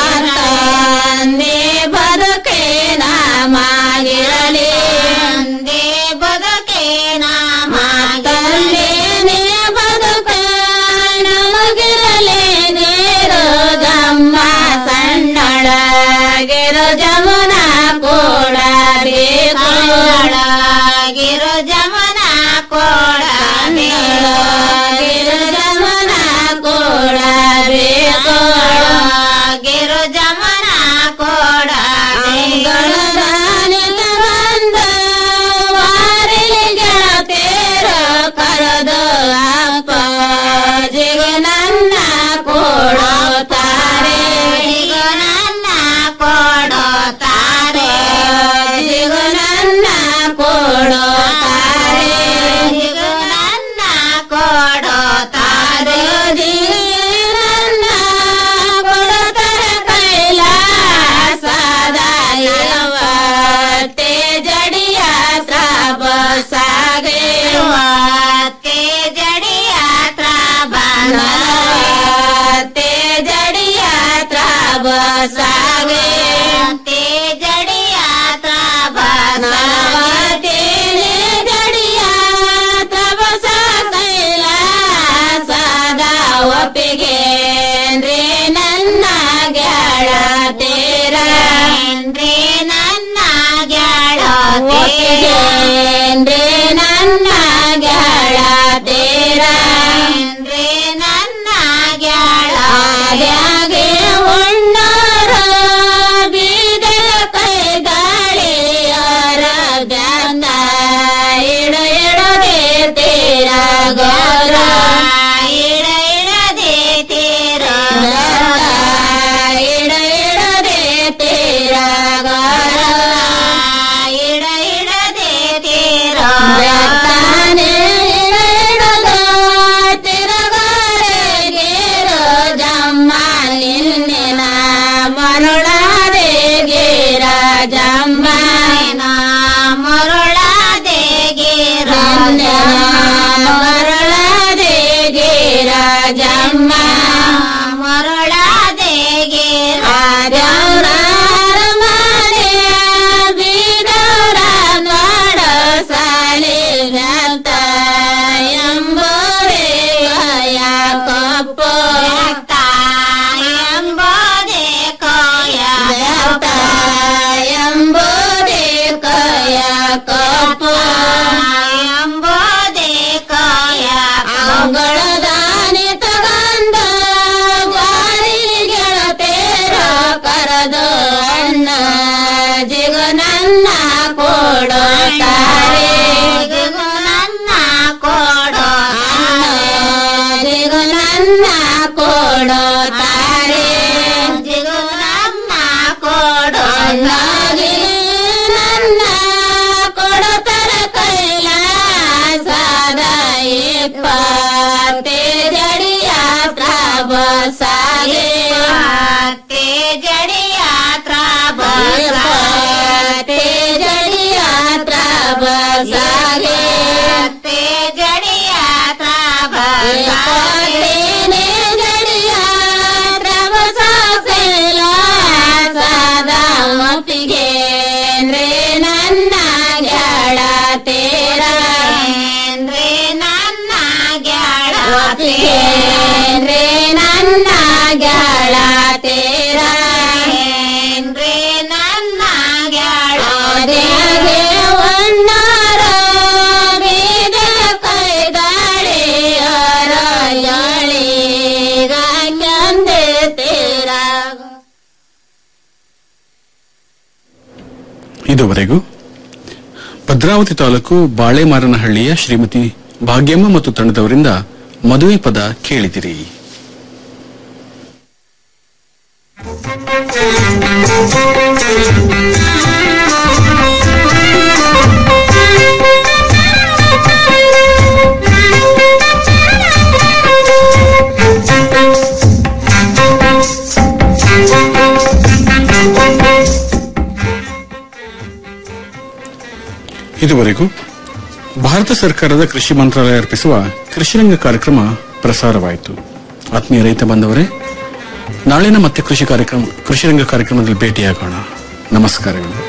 ತಂದೆ ಬದುಕೆ ನಾಮಾಗಿರಲಿ ಅಂದೆ ಬದುಕೆ ನಾಮ ತಂದೇನೆ ಬದುಕೆ ನಮಗಿರಲಿ ನೀರು ದಮ್ಮ ಸಣ್ಣಳಗಿರು ಜಮುನ ಕೊಡಬೇಕು ಗಿರು ಜಮನ ಕೊಡ ಗಿರು ಜಮನ ಕೊಡಬೇಕು ಗಿರು ಜಮನ ಕೊಡ ಬಂದ ವಾರಿಗೆ ತೇರ ಕರೆದು ಅಪ್ಪ ಜಿಗ ನನ್ನ ಕೊಡುತ್ತಾರೆ ಜಿಗ ನನ್ನ ಕೊಡುತ್ತಾರೆ ಜಿಗ ನನ್ನ ಕೊಡುತ್ತಾರೆ ಜಿಗ ನನ್ನ ಕೊಡುತ್ತಾರೆ ಜಿಗ ನನ್ನ ಕೊಡುತ್ತಾರೆ ಕೈಲಾಸದಾಯವತ್ತೆ ಜಡಿಯ ತ್ರಬಸಾಗೆ ವತ್ತೆ ಜಡಿಯ ತ್ರಬನವತ್ತೆ ಜಡಿಯ ತ್ರಬಸಾಗೆ te ಜಡಿಯ ತ್ರಬನವತ್ತೆ ಜಡಿಯ ತ್ರಬಸ ಕೈಲಾಸದ ಒಪ್ಪಿಗೆ ಅಂದ್ರೆ ನನ್ನ ಗೆಳತೀರ ಅಂದ್ರೆ ನನ್ನ ಗೆಳತೀರ ಅಂದ್ರೆ ನನ್ನ ಗೆಳ ಅಂದ್ರೆ ನನ್ನ ಗೆಳಗೆ ಉಣ್ಣರ ಬೀದ ಕೈದಾಳಿಯರ ಗಂಧ ಇಡ ಇಡದೆ ತೀರ ಗೌರ ಇಡ ಇಡದೆ ತೀರ ಇಡ ಇಡದೆ ತೀರ ಗೌರ ಇಡ ಇಡದೆ ತೀರ ತಾನೇ ಇಡ ಇಡದ ತಿರಗಾರೆಗೇರ ಜಮ್ಮ ನಿನ್ನಿನ ಮರುಳಾದೆ ಗೇರ ಜಮ್ಮ ಮರುಳಾದೆ ಗೇರ ಮರುಳಾದೆ ಗೇರ ಜಮ್ಮ ಮರುಳಾದೆ ಗೇರ ಜೌರ ಮನೆ ಬೀದರ ನೋಡ ಸಾಲಿಗಂತ ಎಂಬೋರೆ ಯಾಕಪ್ಪ ಎಂಬೋದೆ ಕಯ ಎಂಬೋದೆ ಕಯ ಕಪ್ಪ ಎಂಬೋದೆ ಕಯ ಅಂಗಳದಾನೆ ತಗಂದ ಗಾರಿ ಗೆಳತೇರ ಕರೆದು ಅಣ್ಣ ಜಿಗ ನನ್ನ ಕೊಡುತ್ತಾರೆ ಜಿಗ ನನ್ನ ಕೊಡೋ ಜಿಗ ನನ್ನ ಕೊಡುತ್ತಾರೆ ಜಿಗ ನನ್ನ ಕೊಡೋ ನನ್ನ ಕೊಡುತ್ತರ ಕೈಲಾಸದ ಇಪ್ಪತ್ತೆ ಜಡಿಯ ಪ್ರಭಸಾಗೆ ತೇ ಜಡಿಯ ಪ್ರಭಸಾಗೆ ಜಡಿಯ ಪ್ರಭಸಾಗೆ ತೇ ಜಡಿಯ ಪ್ರಭಸಾಗೆ ಜಡಿಯ ಪ್ರಭಸಾಸೆಲ ಸದಾ ಒಪ್ಪಿಗೆ ಅಂದ್ರೆ ನನ್ನ ಗೆಳತೇರ ಅಂದ್ರೆ ನನ್ನ ಗೆಳತಿಗೆ ಅಂದ್ರೆ ನನ್ನ ಗೆಳತೇರ ಅಂದ್ರೆ ನನ್ನ ಗೆಳತಿಗೆ ಒಣ್ಣರ ಬೀದ ಕೈದಾಳಿಯರ ಯಾಳಿಗಂದೆ ತೀರ ಇದುವರೆಗೂ ಭದ್ರಾವತಿ ತಾಲೂಕು ಬಾಳೆಮಾರನಹಳ್ಳಿಯ ಶ್ರೀಮತಿ ಭಾಗ್ಯಮ್ಮ ಮತ್ತು ತಂಡದವರಿಂದ ಮದುವೆ ಪದ ಕೇಳಿದಿರಿ ಇದುವರೆಗೂ ಭಾರತ ಸರ್ಕಾರದ ಕೃಷಿ ಮಂತ್ರಾಲಯ ಅರ್ಪಿಸುವ ಕೃಷಿರಂಗ ಕಾರ್ಯಕ್ರಮ ಪ್ರಸಾರವಾಯಿತು ಆತ್ಮೀಯ ರೈತ ಬಂದವರೇ ನಾಳಿನ ಮತ್ತೆ ಕೃಷಿ ಕಾರ್ಯಕ್ರಮ ಕೃಷಿರಂಗ ಕಾರ್ಯಕ್ರಮದಲ್ಲಿ ಭೇಟಿಯಾಗೋಣ ನಮಸ್ಕಾರಗಳು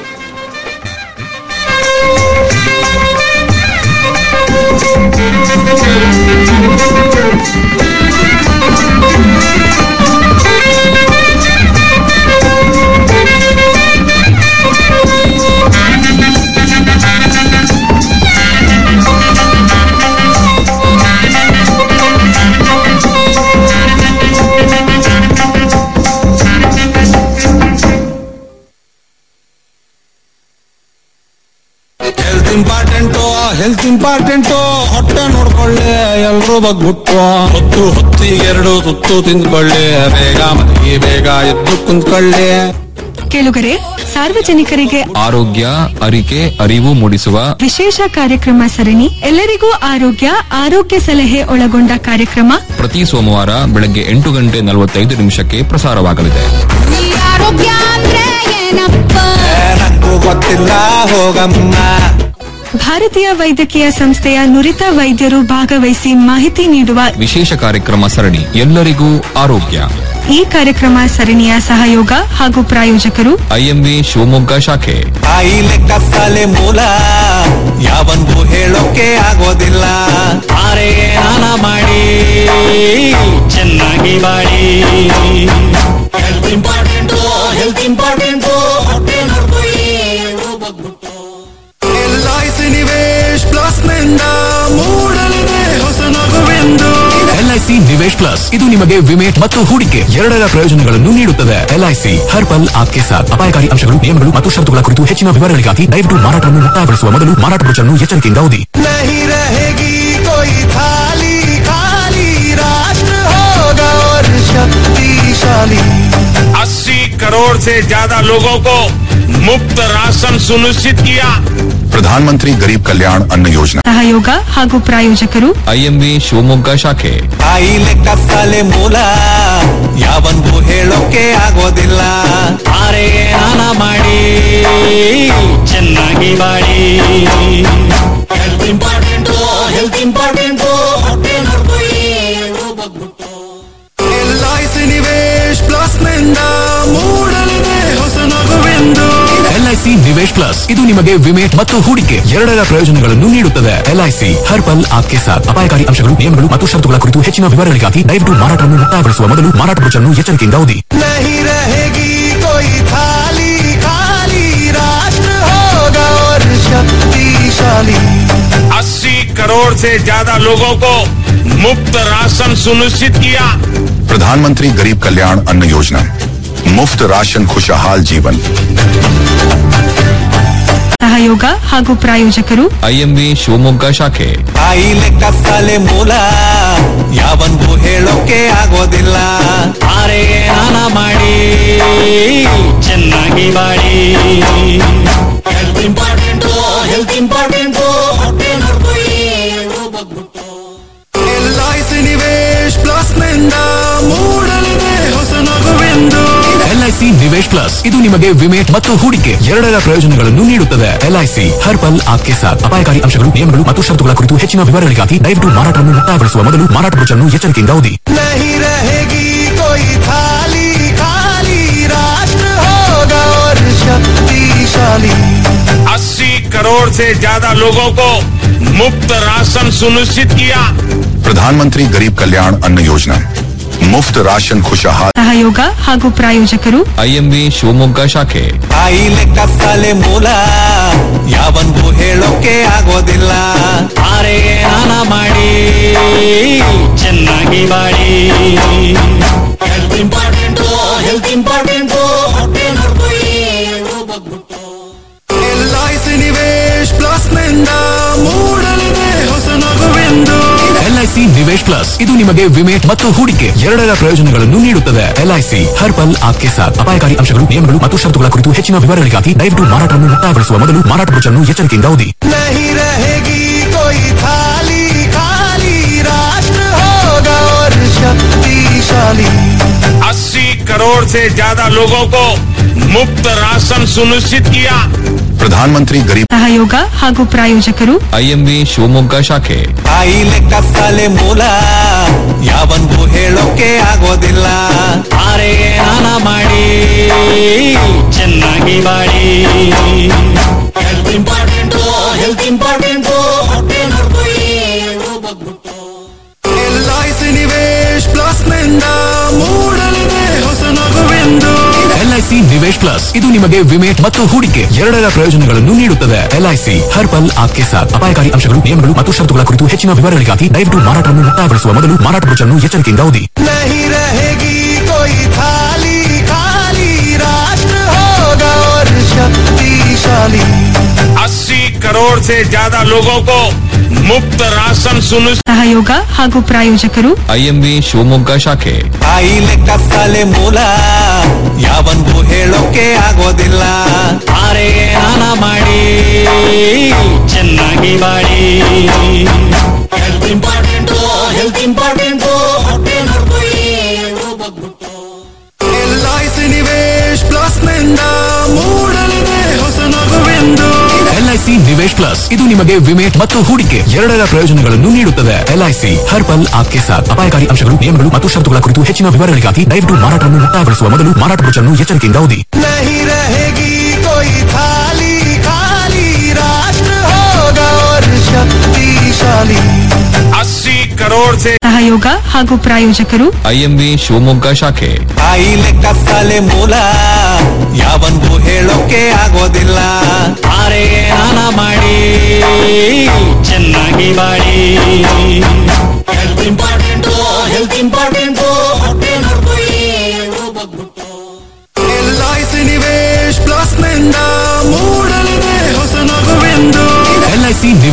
ಹೆಲ್ತ್ ಇಂಪಾರ್ಟೆಂಟು ಹೆಲ್ತ್ ಇಂಪಾರ್ಟೆಂಟು ಹೊಟ್ಟೆ ನೋಡ್ಕೊಳ್ಳಿ ಎಲ್ರೂ ಬಗ್ಬಿಟ್ಟು ಹೊತ್ತು ಹೊತ್ತಿಗೆ ಎರಡು ತುತ್ತು ತಿಂದ್ಕೊಳ್ಳಿ ಬೇಗ ಮಲಗಿ ಬೇಗ ಎದ್ದು ಕುಂತ್ಕೊಳ್ಳಿ ಕೇಳುಗರೆ ಸಾರ್ವಜನಿಕರಿಗೆ ಆರೋಗ್ಯ ಅರಿಕೆ ಅರಿವು ಮೂಡಿಸುವ ವಿಶೇಷ ಕಾರ್ಯಕ್ರಮ ಸರಣಿ ಎಲ್ಲರಿಗೂ ಆರೋಗ್ಯ ಆರೋಗ್ಯ ಸಲಹೆ ಒಳಗೊಂಡ ಕಾರ್ಯಕ್ರಮ ಪ್ರತಿ ಸೋಮವಾರ ಬೆಳಗ್ಗೆ ಎಂಟು ಗಂಟೆ ನಲವತ್ತೈದು ನಿಮಿಷಕ್ಕೆ ಪ್ರಸಾರವಾಗಲಿದೆ ಆರೋಗ್ಯ ಅಂದ್ರೆ ಏನಪ್ಪ ನಂಗೂ ಗೊತ್ತಿಲ್ಲ ಹೋಗಮ್ಮ ಭಾರತೀಯ ವೈದ್ಯಕೀಯ ಸಂಸ್ಥೆಯ ನುರಿತ ವೈದ್ಯರು ಭಾಗವಹಿಸಿ ಮಾಹಿತಿ ನೀಡುವ ವಿಶೇಷ ಕಾರ್ಯಕ್ರಮ ಸರಣಿ ಎಲ್ಲರಿಗೂ ಆರೋಗ್ಯ ಈ ಕಾರ್ಯಕ್ರಮ ಸರಣಿಯ ಸಹಯೋಗ ಹಾಗೂ ಪ್ರಾಯೋಜಕರು ಐಎಂವಿ ಶಿವಮೊಗ್ಗ ಶಾಖೆ ಕಾಯಿಲೆ ಕಸಾಲೆ ಮೂಲ ಯಾವಂದು ಹೇಳೋಕೆ ಆಗೋದಿಲ್ಲ ಆರೆ ನಾನ ಮಾಡಿ ಚೆನ್ನಾಗಿ ಬಾಳಿ ಹೆಲ್ತ್ ಇಂಪಾರ್ಟೆಂಟು ಹೆಲ್ತ್ ಇಂಪಾರ್ಟೆಂಟು ಹೊಟ್ಟೆ ನೋಡ್ಕೊಳ್ಳಿ ಎಲ್ರೂ ಬಗ್ಬಿಟ್ಟು L I C Nivesh plus ನಿಂದ ಮೂಡಲಿದೆ ಹೊಸ ನಗುವಿನ ಎಲ್ಐಸಿ ನಿವೇಶ್ ಪ್ಲಸ್ ಇದು ನಿಮಗೆ ವಿಮೆ ಮತ್ತು ಹೂಡಿಕೆ ಎರಡರ ಪ್ರಯೋಜನಗಳನ್ನು ನೀಡುತ್ತದೆ ಎಲ್ಐಸಿ ಹರ್ ಪಲ್ ಆಪ್ಕೆ ಸಾಥ್ ಅಪಾಯಕಾರಿ ಅಂಶಗಳು ನಿಯಮಗಳು ಮತ್ತು ಷರತ್ತುಗಳ ಕುರಿತು ಹೆಚ್ಚಿನ ವಿವರಗಳಿಗಾಗಿ ದಯವಿಟ್ಟು ಮಾರಾಟವನ್ನು ಮುಕ್ತಾಯಗೊಳಿಸುವ ಮೊದಲು ಮಾರಾಟ ಬ್ರೋಚರ್ನ್ನು ಎಚ್ಚರಿಕೆಯಿಂದ ಓದಿ नहीं रहेगी कोई थाली खाली राष्ट्र होगा और शक्तिशाली 80 करोड़ से ज्यादा लोगों को मुफ्त राशन सुनिश्चित किया प्रधानमंत्री गरीब कल्याण अन्न योजना ಸಹಯೋಗ ಹಾಗೂ ಪ್ರಾಯೋಜಕರು ಐಎಂಬಿ ಶಿವಮೊಗ್ಗ ಶಾಖೆ ಕಾಯಿಲೆ ಕತ್ತಲೆ ಮೂಲ ಯಾವನ್ಗೂ ಹೇಳೋಕೆ ಆಗೋದಿಲ್ಲ ಆರೆ ನಾನ ಮಾಡಿ ಚೆನ್ನಾಗಿ ಬಾಳಿ ಹೆಲ್ತ್ ಇಂಪಾರ್ಟೆಂಟು ಹೆಲ್ತ್ ಇಂಪಾರ್ಟೆಂಟು ಹೊಟ್ಟೆ ನೋಡ್ಕೊಳ್ಳಿ L I C Nivesh plus ನಿಂದ ಮೂಡಲಿದೆ ಹೊಸ ನಗುವೆಂದು ಎಲ್ಐಸಿ ನಿವೇಶ್ ಪ್ಲಸ್ ಇದು ನಿಮಗೆ ವಿಮೆ ಮತ್ತು ಹೂಡಿಕೆ ಎರಡರ ಪ್ರಯೋಜನಗಳನ್ನು ನೀಡುತ್ತದೆ ಎಲ್ಐಸಿ ಹರ್ ಪಲ್ ಆಪ್ಕೆ ಸಾಥ್ ಅಪಾಯಕಾರಿ ಅಂಶಗಳು ನಿಯಮಗಳು ಮತ್ತು ಷರತ್ತುಗಳ ಕುರಿತು ಹೆಚ್ಚಿನ ವಿವರಗಳಿಗಾಗಿ ದಯವಿಟ್ಟು ಮಾರಾಟವನ್ನು ಮುಕ್ತಾಯಗೊಳಿಸುವ ಮೊದಲು ಮಾರಾಟ ಬ್ರೋಚರ್ನ್ನು ಎಚ್ಚರಿಕೆಯಿಂದ ಓದಿ नहीं रहेगी कोई थाली खाली राष्ट्र होगा और शक्तिशाली 80 करोड़ से ज्यादा लोगों को मुफ्त राशन सुनिश्चित किया प्रधानमंत्री गरीब कल्याण अन्न योजना मुफ्त राशन खुशहाल जीवन ಸಹಯೋಗ ಹಾಗೂ ಪ್ರಾಯೋಜಕರು ಐಎಂಬಿ ಶಿವಮೊಗ್ಗ ಶಾಖೆ ಕಾಯಿಲೆ ಕತ್ತಲೆ ಮೂಲ ಯಾವನ್ಗೂ ಹೇಳೋಕೆ ಆಗೋದಿಲ್ಲ ಆರೆ ನಾನ ಮಾಡಿ ಚೆನ್ನಾಗಿ ಬಾಳಿ ಹೆಲ್ತ್ ಇಂಪಾರ್ಟೆಂಟು ಹೆಲ್ತ್ ಇಂಪಾರ್ಟೆಂಟು ಹೊಟ್ಟೆ ನೋಡ್ಕೊಳ್ಳಿ L I C Nivesh plus ನಿಂದ ಮೂಡಲಿದೆ ಹೊಸ ನಗುವೆಂದು ಎಲ್ಐಸಿ ನಿವೇಶ್ ಪ್ಲಸ್ ಇದು ನಿಮಗೆ ವಿಮೆ ಮತ್ತು ಹೂಡಿಕೆ ಎರಡರ ಪ್ರಯೋಜನಗಳನ್ನು ನೀಡುತ್ತದೆ ಎಲ್ಐಸಿ ಹರ್ ಪಲ್ ಆಪ್ಕೆ ಸಾಥ್ ಅಪಾಯಕಾರಿ ಅಂಶಗಳು ನಿಯಮಗಳು ಮತ್ತು ಷರತ್ತುಗಳ ಕುರಿತು ಹೆಚ್ಚಿನ ವಿವರಗಳಿಗಾಗಿ ದಯವಿಟ್ಟು ಮಾರಾಟವನ್ನು ಮುಕ್ತಾಯಗೊಳಿಸುವ ಮೊದಲು ಮಾರಾಟ ಬ್ರೋಚರ್ನ್ನು ಎಚ್ಚರಿಕೆಯಿಂದ ಓದಿ नहीं रहेगी कोई थाली खाली राष्ट्र होगा और शक्तिशाली 80 करोड़ से ज्यादा लोगों को मुफ्त राशन सुनिश्चित किया प्रधानमंत्री गरीब कल्याण अन्न योजना मुफ्त राशन खुशहाल ಸಹಯೋಗ ಹಾಗೂ ಪ್ರಾಯೋಜಕರು ಐಎಂಬಿ ಶಿವಮೊಗ್ಗ ಶಾಖೆ ಕಾಯಿಲೆ ಕತ್ತಲೆ ಮೂಲ ಯಾವನ್ಗೂ ಹೇಳೋಕೆ ಆಗೋದಿಲ್ಲ ಆರೆ ನಾನ ಮಾಡಿ ಚೆನ್ನಾಗಿ ಬಾಳಿ ಹೆಲ್ತ್ ಇಂಪಾರ್ಟೆಂಟು ಹೆಲ್ತ್ ಇಂಪಾರ್ಟೆಂಟು ಹೊಟ್ಟೆ ನೋಡ್ಕೊಳ್ಳಿ L I C Nivesh plus ನಿಂದ ಮೂಡಲಿದೆ ಹೊಸ ನಗುವೆಂದು ಎಲ್ಐಸಿ ನಿವೇಶ್ ಪ್ಲಸ್ ಇದು ನಿಮಗೆ ವಿಮೆ ಮತ್ತು ಹೂಡಿಕೆ ಎರಡರ ಪ್ರಯೋಜನಗಳನ್ನು ನೀಡುತ್ತದೆ ಎಲ್ಐಸಿ ಹರ್ ಪಲ್ ಆಪ್ಕೆ ಸಾಥ್ ಅಪಾಯಕಾರಿ ಅಂಶಗಳು ನಿಯಮಗಳು ಮತ್ತು ಷರತ್ತುಗಳ ಕುರಿತು ಹೆಚ್ಚಿನ ವಿವರಗಳಿಗಾಗಿ ದಯವಿಟ್ಟು ಮಾರಾಟವನ್ನು ಮುಕ್ತಾಯಗೊಳಿಸುವ ಮೊದಲು ಮಾರಾಟ ಬ್ರೋಚರ್ನ್ನು ಎಚ್ಚರಿಕೆಯಿಂದ ಓದಿ नहीं रहेगी कोई थाली खाली राष्ट्र होगा और शक्तिशाली 80 करोड़ से ज्यादा लोगों को मुफ्त राशन सुनिश्चित किया प्रधानमंत्री गरीब ಸಹಯೋಗ ಹಾಗೂ ಪ್ರಾಯೋಜಕರು ಐಎಂಬಿ ಶಿವಮೊಗ್ಗ ಶಾಖೆ ಕಾಯಿಲೆ ಕತ್ತಲೆ ಮೂಲ ಯಾವನ್ಗೂ ಹೇಳೋಕೆ ಆಗೋದಿಲ್ಲ ಆರೆ ನಾನ ಮಾಡಿ ಚೆನ್ನಾಗಿ ಬಾಳಿ ಹೆಲ್ತ್ ಇಂಪಾರ್ಟೆಂಟು ಹೆಲ್ತ್ ಇಂಪಾರ್ಟೆಂಟು ಹೊಟ್ಟೆ ನೋಡ್ಕೊಳ್ಳಿ L I C Nivesh plus ನಿಂದ ಮೂಡಲಿದೆ ಹೊಸ ನಗುವೆಂದು ಎಲ್ಐಸಿ ನಿವೇಶ್ ಪ್ಲಸ್ ಇದು ನಿಮಗೆ ವಿಮೆ ಮತ್ತು ಹೂಡಿಕೆ ಎರಡರ ಪ್ರಯೋಜನಗಳನ್ನು ನೀಡುತ್ತದೆ ಎಲ್ಐಸಿ ಹರ್ ಪಲ್ ಆಪ್ಕೆ ಸಾಥ್ ಅಪಾಯಕಾರಿ ಅಂಶಗಳು ನಿಯಮಗಳು ಮತ್ತು ಷರತ್ತುಗಳ ಕುರಿತು ಹೆಚ್ಚಿನ ವಿವರಗಳಿಗಾಗಿ ದಯವಿಟ್ಟು ಮಾರಾಟವನ್ನು ಮುಕ್ತಾಯಗೊಳಿಸುವ ಮೊದಲು ಮಾರಾಟ ಬ್ರೋಚರ್ನ್ನು ಎಚ್ಚರಿಕೆಯಿಂದ ಓದಿ नहीं रहेगी कोई थाली खाली राष्ट्र होगा और शक्तिशाली 80 करोड़ से ज्यादा लोगों को मुफ्त राशन सुनिश्चित ಸಹಯೋಗ ಹಾಗೂ ಪ್ರಾಯೋಜಕರು ಐಎಂಬಿ ಶಿವಮೊಗ್ಗ ಶಾಖೆ ಕಾಯಿಲೆ ಕತ್ತಲೆ ಮೂಲ ಯಾವನ್ಗೂ ಹೇಳೋಕೆ ಆಗೋದಿಲ್ಲ ಆರೆ ನಾನ ಮಾಡಿ ಚೆನ್ನಾಗಿ ಬಾಳಿ ಹೆಲ್ತ್ ಇಂಪಾರ್ಟೆಂಟು ಹೆಲ್ತ್ ಇಂಪಾರ್ಟೆಂಟು ಹೊಟ್ಟೆ ನೋಡ್ಕೊಳ್ಳಿ L I C Nivesh plus ನಿಂದ ಮೂಡಲಿದೆ ಹೊಸ ನಗುವೆಂದು ಎಲ್ಐಸಿ ನಿವೇಶ್ ಪ್ಲಸ್ ಇದು ನಿಮಗೆ ವಿಮೆ ಮತ್ತು ಹೂಡಿಕೆ ಎರಡರ ಪ್ರಯೋಜನಗಳನ್ನು ನೀಡುತ್ತದೆ ಎಲ್ಐಸಿ ಹರ್ ಪಲ್ ಆಪ್ಕೆ ಸಾಥ್ ಅಪಾಯಕಾರಿ ಅಂಶಗಳು ನಿಯಮಗಳು ಮತ್ತು ಷರತ್ತುಗಳ ಕುರಿತು ಹೆಚ್ಚಿನ ವಿವರಗಳಿಗಾಗಿ ದಯವಿಟ್ಟು ಮಾರಾಟವನ್ನು ಮುಕ್ತಾಯಗೊಳಿಸುವ ಮೊದಲು ಮಾರಾಟ ಬ್ರೋಚರ್ನ್ನು ಎಚ್ಚರಿಕೆಯಿಂದ ಓದಿ नहीं रहेगी कोई थाली खाली राष्ट्र होगा और शक्तिशाली 80 करोड़ से ಸಹಯೋಗ ಹಾಗೂ ಪ್ರಾಯೋಜಕರು ಐಎಂಬಿ ಶಿವಮೊಗ್ಗ ಶಾಖೆ ಕಾಯಿಲೆ ಕತ್ತಲೆ ಮೂಲ ಯಾವನ್ಗೂ ಹೇಳೋಕೆ ಆಗೋದಿಲ್ಲ ಆರೆ ನಾನ ಮಾಡಿ ಚೆನ್ನಾಗಿ ಬಾಳಿ health important health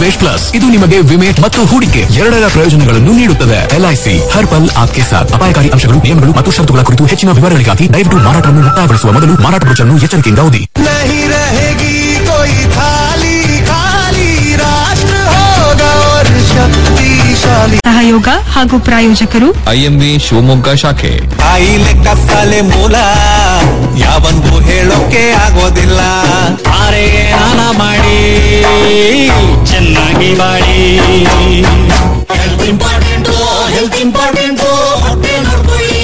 Nivesh plus ಇದು ನಿಮಗೆ ವಿಮೆ ಮತ್ತು ಹೂಡಿಕೆ ಎರಡರ ಪ್ರಯೋಜನಗಳನ್ನು ನೀಡುತ್ತದೆ ಎಲ್ಐಸಿ ಹರ್ ಪಲ್ ಆಪ್ಕೆ ಸಾಥ್ ಅಪಾಯಕಾರಿ ಅಂಶಗಳು ನಿಯಮಗಳು ಮತ್ತು ಷರತ್ತುಗಳ ಕುರಿತು ಹೆಚ್ಚಿನ ವಿವರಗಳಿಗಾಗಿ ದಯವಿಟ್ಟು ಮಾರಾಟವನ್ನು ಮುಕ್ತಾಯಗೊಳಿಸುವ ಮೊದಲು ಮಾರಾಟ ಬ್ರೋಚರ್ನ್ನು ಎಚ್ಚರಿಕೆಯಿಂದ ಓದಿ नहीं रहेगी कोई थाली खाली राष्ट्र होगा और शक्तिशाली ಸಹಯೋಗ ಹಾಗೂ ಪ್ರಾಯೋಜಕರು ಐಎಂವಿ ಶಿವಮೊಗ್ಗ ಶಾಖೆ ಕಾಯಿಲೆ ಕಸಾಲೆ ಮೂಲ ಯಾವನ್ಗೂ ಹೇಳೋಕೆ ಆಗೋದಿಲ್ಲ ಆರೆ ನಾನ ಮಾಡಿ ಚೆನ್ನಾಗಿ ಬಾಳಿ ಹೆಲ್ತ್ ಇಂಪಾರ್ಟೆಂಟು ಹೆಲ್ತ್ ಇಂಪಾರ್ಟೆಂಟು ಹೊಟ್ಟೆ ನೋಡ್ಕೊಳ್ಳಿ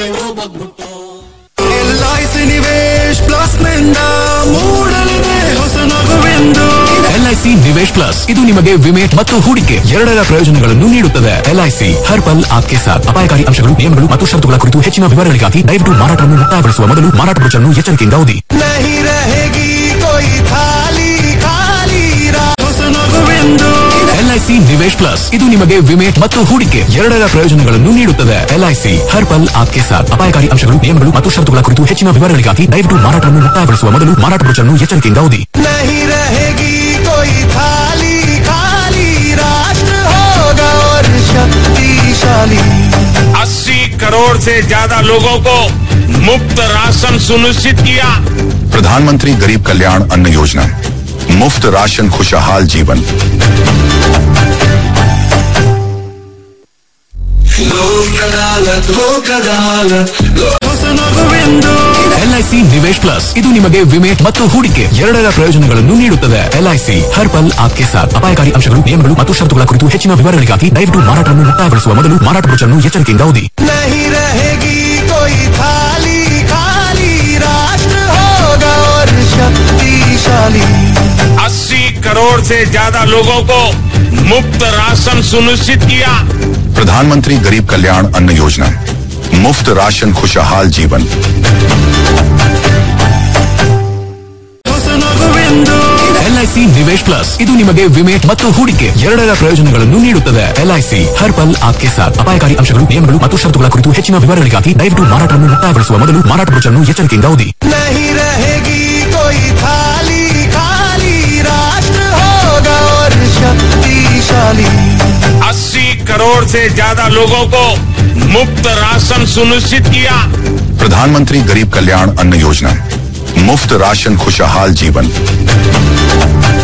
L I C Nivesh plus ನಿಂದ ಮೂಡಲಿದೆ ಹೊಸ ನಗುವೆಂದು ಎಲ್ಐಸಿ ನಿವೇಶ್ ಪ್ಲಸ್ ಇದು ನಿಮಗೆ ವಿಮೆ ಮತ್ತು ಹೂಡಿಕೆ ಎರಡರ ಪ್ರಯೋಜನಗಳನ್ನು ನೀಡುತ್ತದೆ ಎಲ್ಐಸಿ ಹರ್ ಪಲ್ ಆಪ್ಕೆ ಸಾಥ್ ಅಪಾಯಕಾರಿ ಅಂಶಗಳು ನಿಯಮಗಳು ಮತ್ತು ಷರತ್ತುಗಳ ಕುರಿತು ಹೆಚ್ಚಿನ ವಿವರಗಳಿಗಾಗಿ ದಯವಿಟ್ಟು ಮಾರಾಟವನ್ನು ಮುಕ್ತಾಯಗೊಳಿಸುವ ಮೊದಲು ಮಾರಾಟ ಬ್ರೋಚರ್ನ್ನು ಎಚ್ಚರಿಕೆಯಿಂದ ಓದಿ नहीं रहेगी कोई थाली खाली रा- ಹೊಸ ನಗುವೆಂದು ಎಲ್ಐಸಿ ನಿವೇಶ್ ಪ್ಲಸ್ ಇದು ನಿಮಗೆ ವಿಮೆ ಮತ್ತು ಹೂಡಿಕೆ ಎರಡರ ಪ್ರಯೋಜನಗಳನ್ನು ನೀಡುತ್ತದೆ ಎಲ್ಐಸಿ ಹರ್ ಪಲ್ ಆಪ್ಕೆ ಸಾಥ್ ಅಪಾಯಕಾರಿ ಅಂಶಗಳು ನಿಯಮಗಳು ಮತ್ತು ಷರತ್ತುಗಳ ಕುರಿತು ಹೆಚ್ಚಿನ ವಿವರಗಳಿಗಾಗಿ ದಯವಿಟ್ಟು ಮಾರಾಟವನ್ನು ಮುಕ್ತಾಯಗೊಳಿಸುವ ಮೊದಲು ಮಾರಾಟ ಬ್ರೋಚರ್ನ್ನು ಎಚ್ಚರಿಕೆಯಿಂದ ಓದಿ नहीं रहेगी कोई थाली खाली राष्ट्र होगा और शक्तिशाली अस्सी करोड़ से ज्यादा लोगों को मुफ्त राशन सुनिश्चित किया प्रधानमंत्री गरीब कल्याण अन्न योजना मुफ्त राशन खुशहाल जीवन लोक अदालत लोक अदालत ಹೊಸ ನಗುವೆಂದು ಎಲ್ಐಸಿ ನಿವೇಶ್ ಪ್ಲಸ್ ಇದು ನಿಮಗೆ ವಿಮೆ ಮತ್ತು ಹೂಡಿಕೆ ಎರಡರ ಪ್ರಯೋಜನಗಳನ್ನು ನೀಡುತ್ತದೆ ಎಲ್ಐಸಿ ಹರ್ ಪಲ್ ಆಪ್ಕೆ ಸಾಥ್ ಅಪಾಯಕಾರಿ ಅಂಶಗಳು ನಿಯಮಗಳು ಮತ್ತು ಷರತ್ತುಗಳ ಕುರಿತು ಹೆಚ್ಚಿನ ವಿವರಗಳಿಗಾಗಿ ದಯವಿಟ್ಟು ಮಾರಾಟವನ್ನು ಮುಕ್ತಾಯಗೊಳಿಸುವ ಮೊದಲು ಮಾರಾಟ ಬ್ರೋಚರ್ನ್ನು ಎಚ್ಚರಿಕೆಯಿಂದ ಓದಿ नहीं रहेगी कोई थाली खाली राष्ट्र होगा और शक्तिशाली अस्सी करोड़ से ज्यादा लोगों को मुफ्त राशन सुनिश्चित किया प्रधानमंत्री गरीब कल्याण अन्न योजना मुफ्त राशन खुशहाल जीवन ಹೊಸ ನಗುವೆಂದು ಎಲ್ಐಸಿ ನಿವೇಶ್ ಪ್ಲಸ್ ಇದು ನಿಮಗೆ ವಿಮೆ ಮತ್ತು ಹೂಡಿಕೆ ಎರಡರ ಪ್ರಯೋಜನಗಳನ್ನು ನೀಡುತ್ತದೆ ಎಲ್ಐಸಿ ಹರ್ ಪಲ್ ಆಪ್ಕೆ ಸಾಥ್ ಅಪಾಯಕಾರಿ ಅಂಶಗಳು ನಿಯಮಗಳು ಮತ್ತು ಷರತ್ತುಗಳ ಕುರಿತು ಹೆಚ್ಚಿನ ವಿವರಗಳಿಗಾಗಿ ದಯವಿಟ್ಟು ಮಾರಾಟವನ್ನು ಮುಕ್ತಾಯಗೊಳಿಸುವ ಮೊದಲು ಮಾರಾಟ ಬ್ರೋಚರ್ನ್ನು ಎಚ್ಚರಿಕೆಯಿಂದ ಓದಿ नहीं रहेगी कोई थाली खाली राष्ट्र होगा और शक्तिशाली अस्सी करोड़ से ज्यादा लोगों को मुफ्त राशन सुनिश्चित किया प्रधानमंत्री गरीब कल्याण अन्न योजना मुफ्त राशन खुशहाल जीवन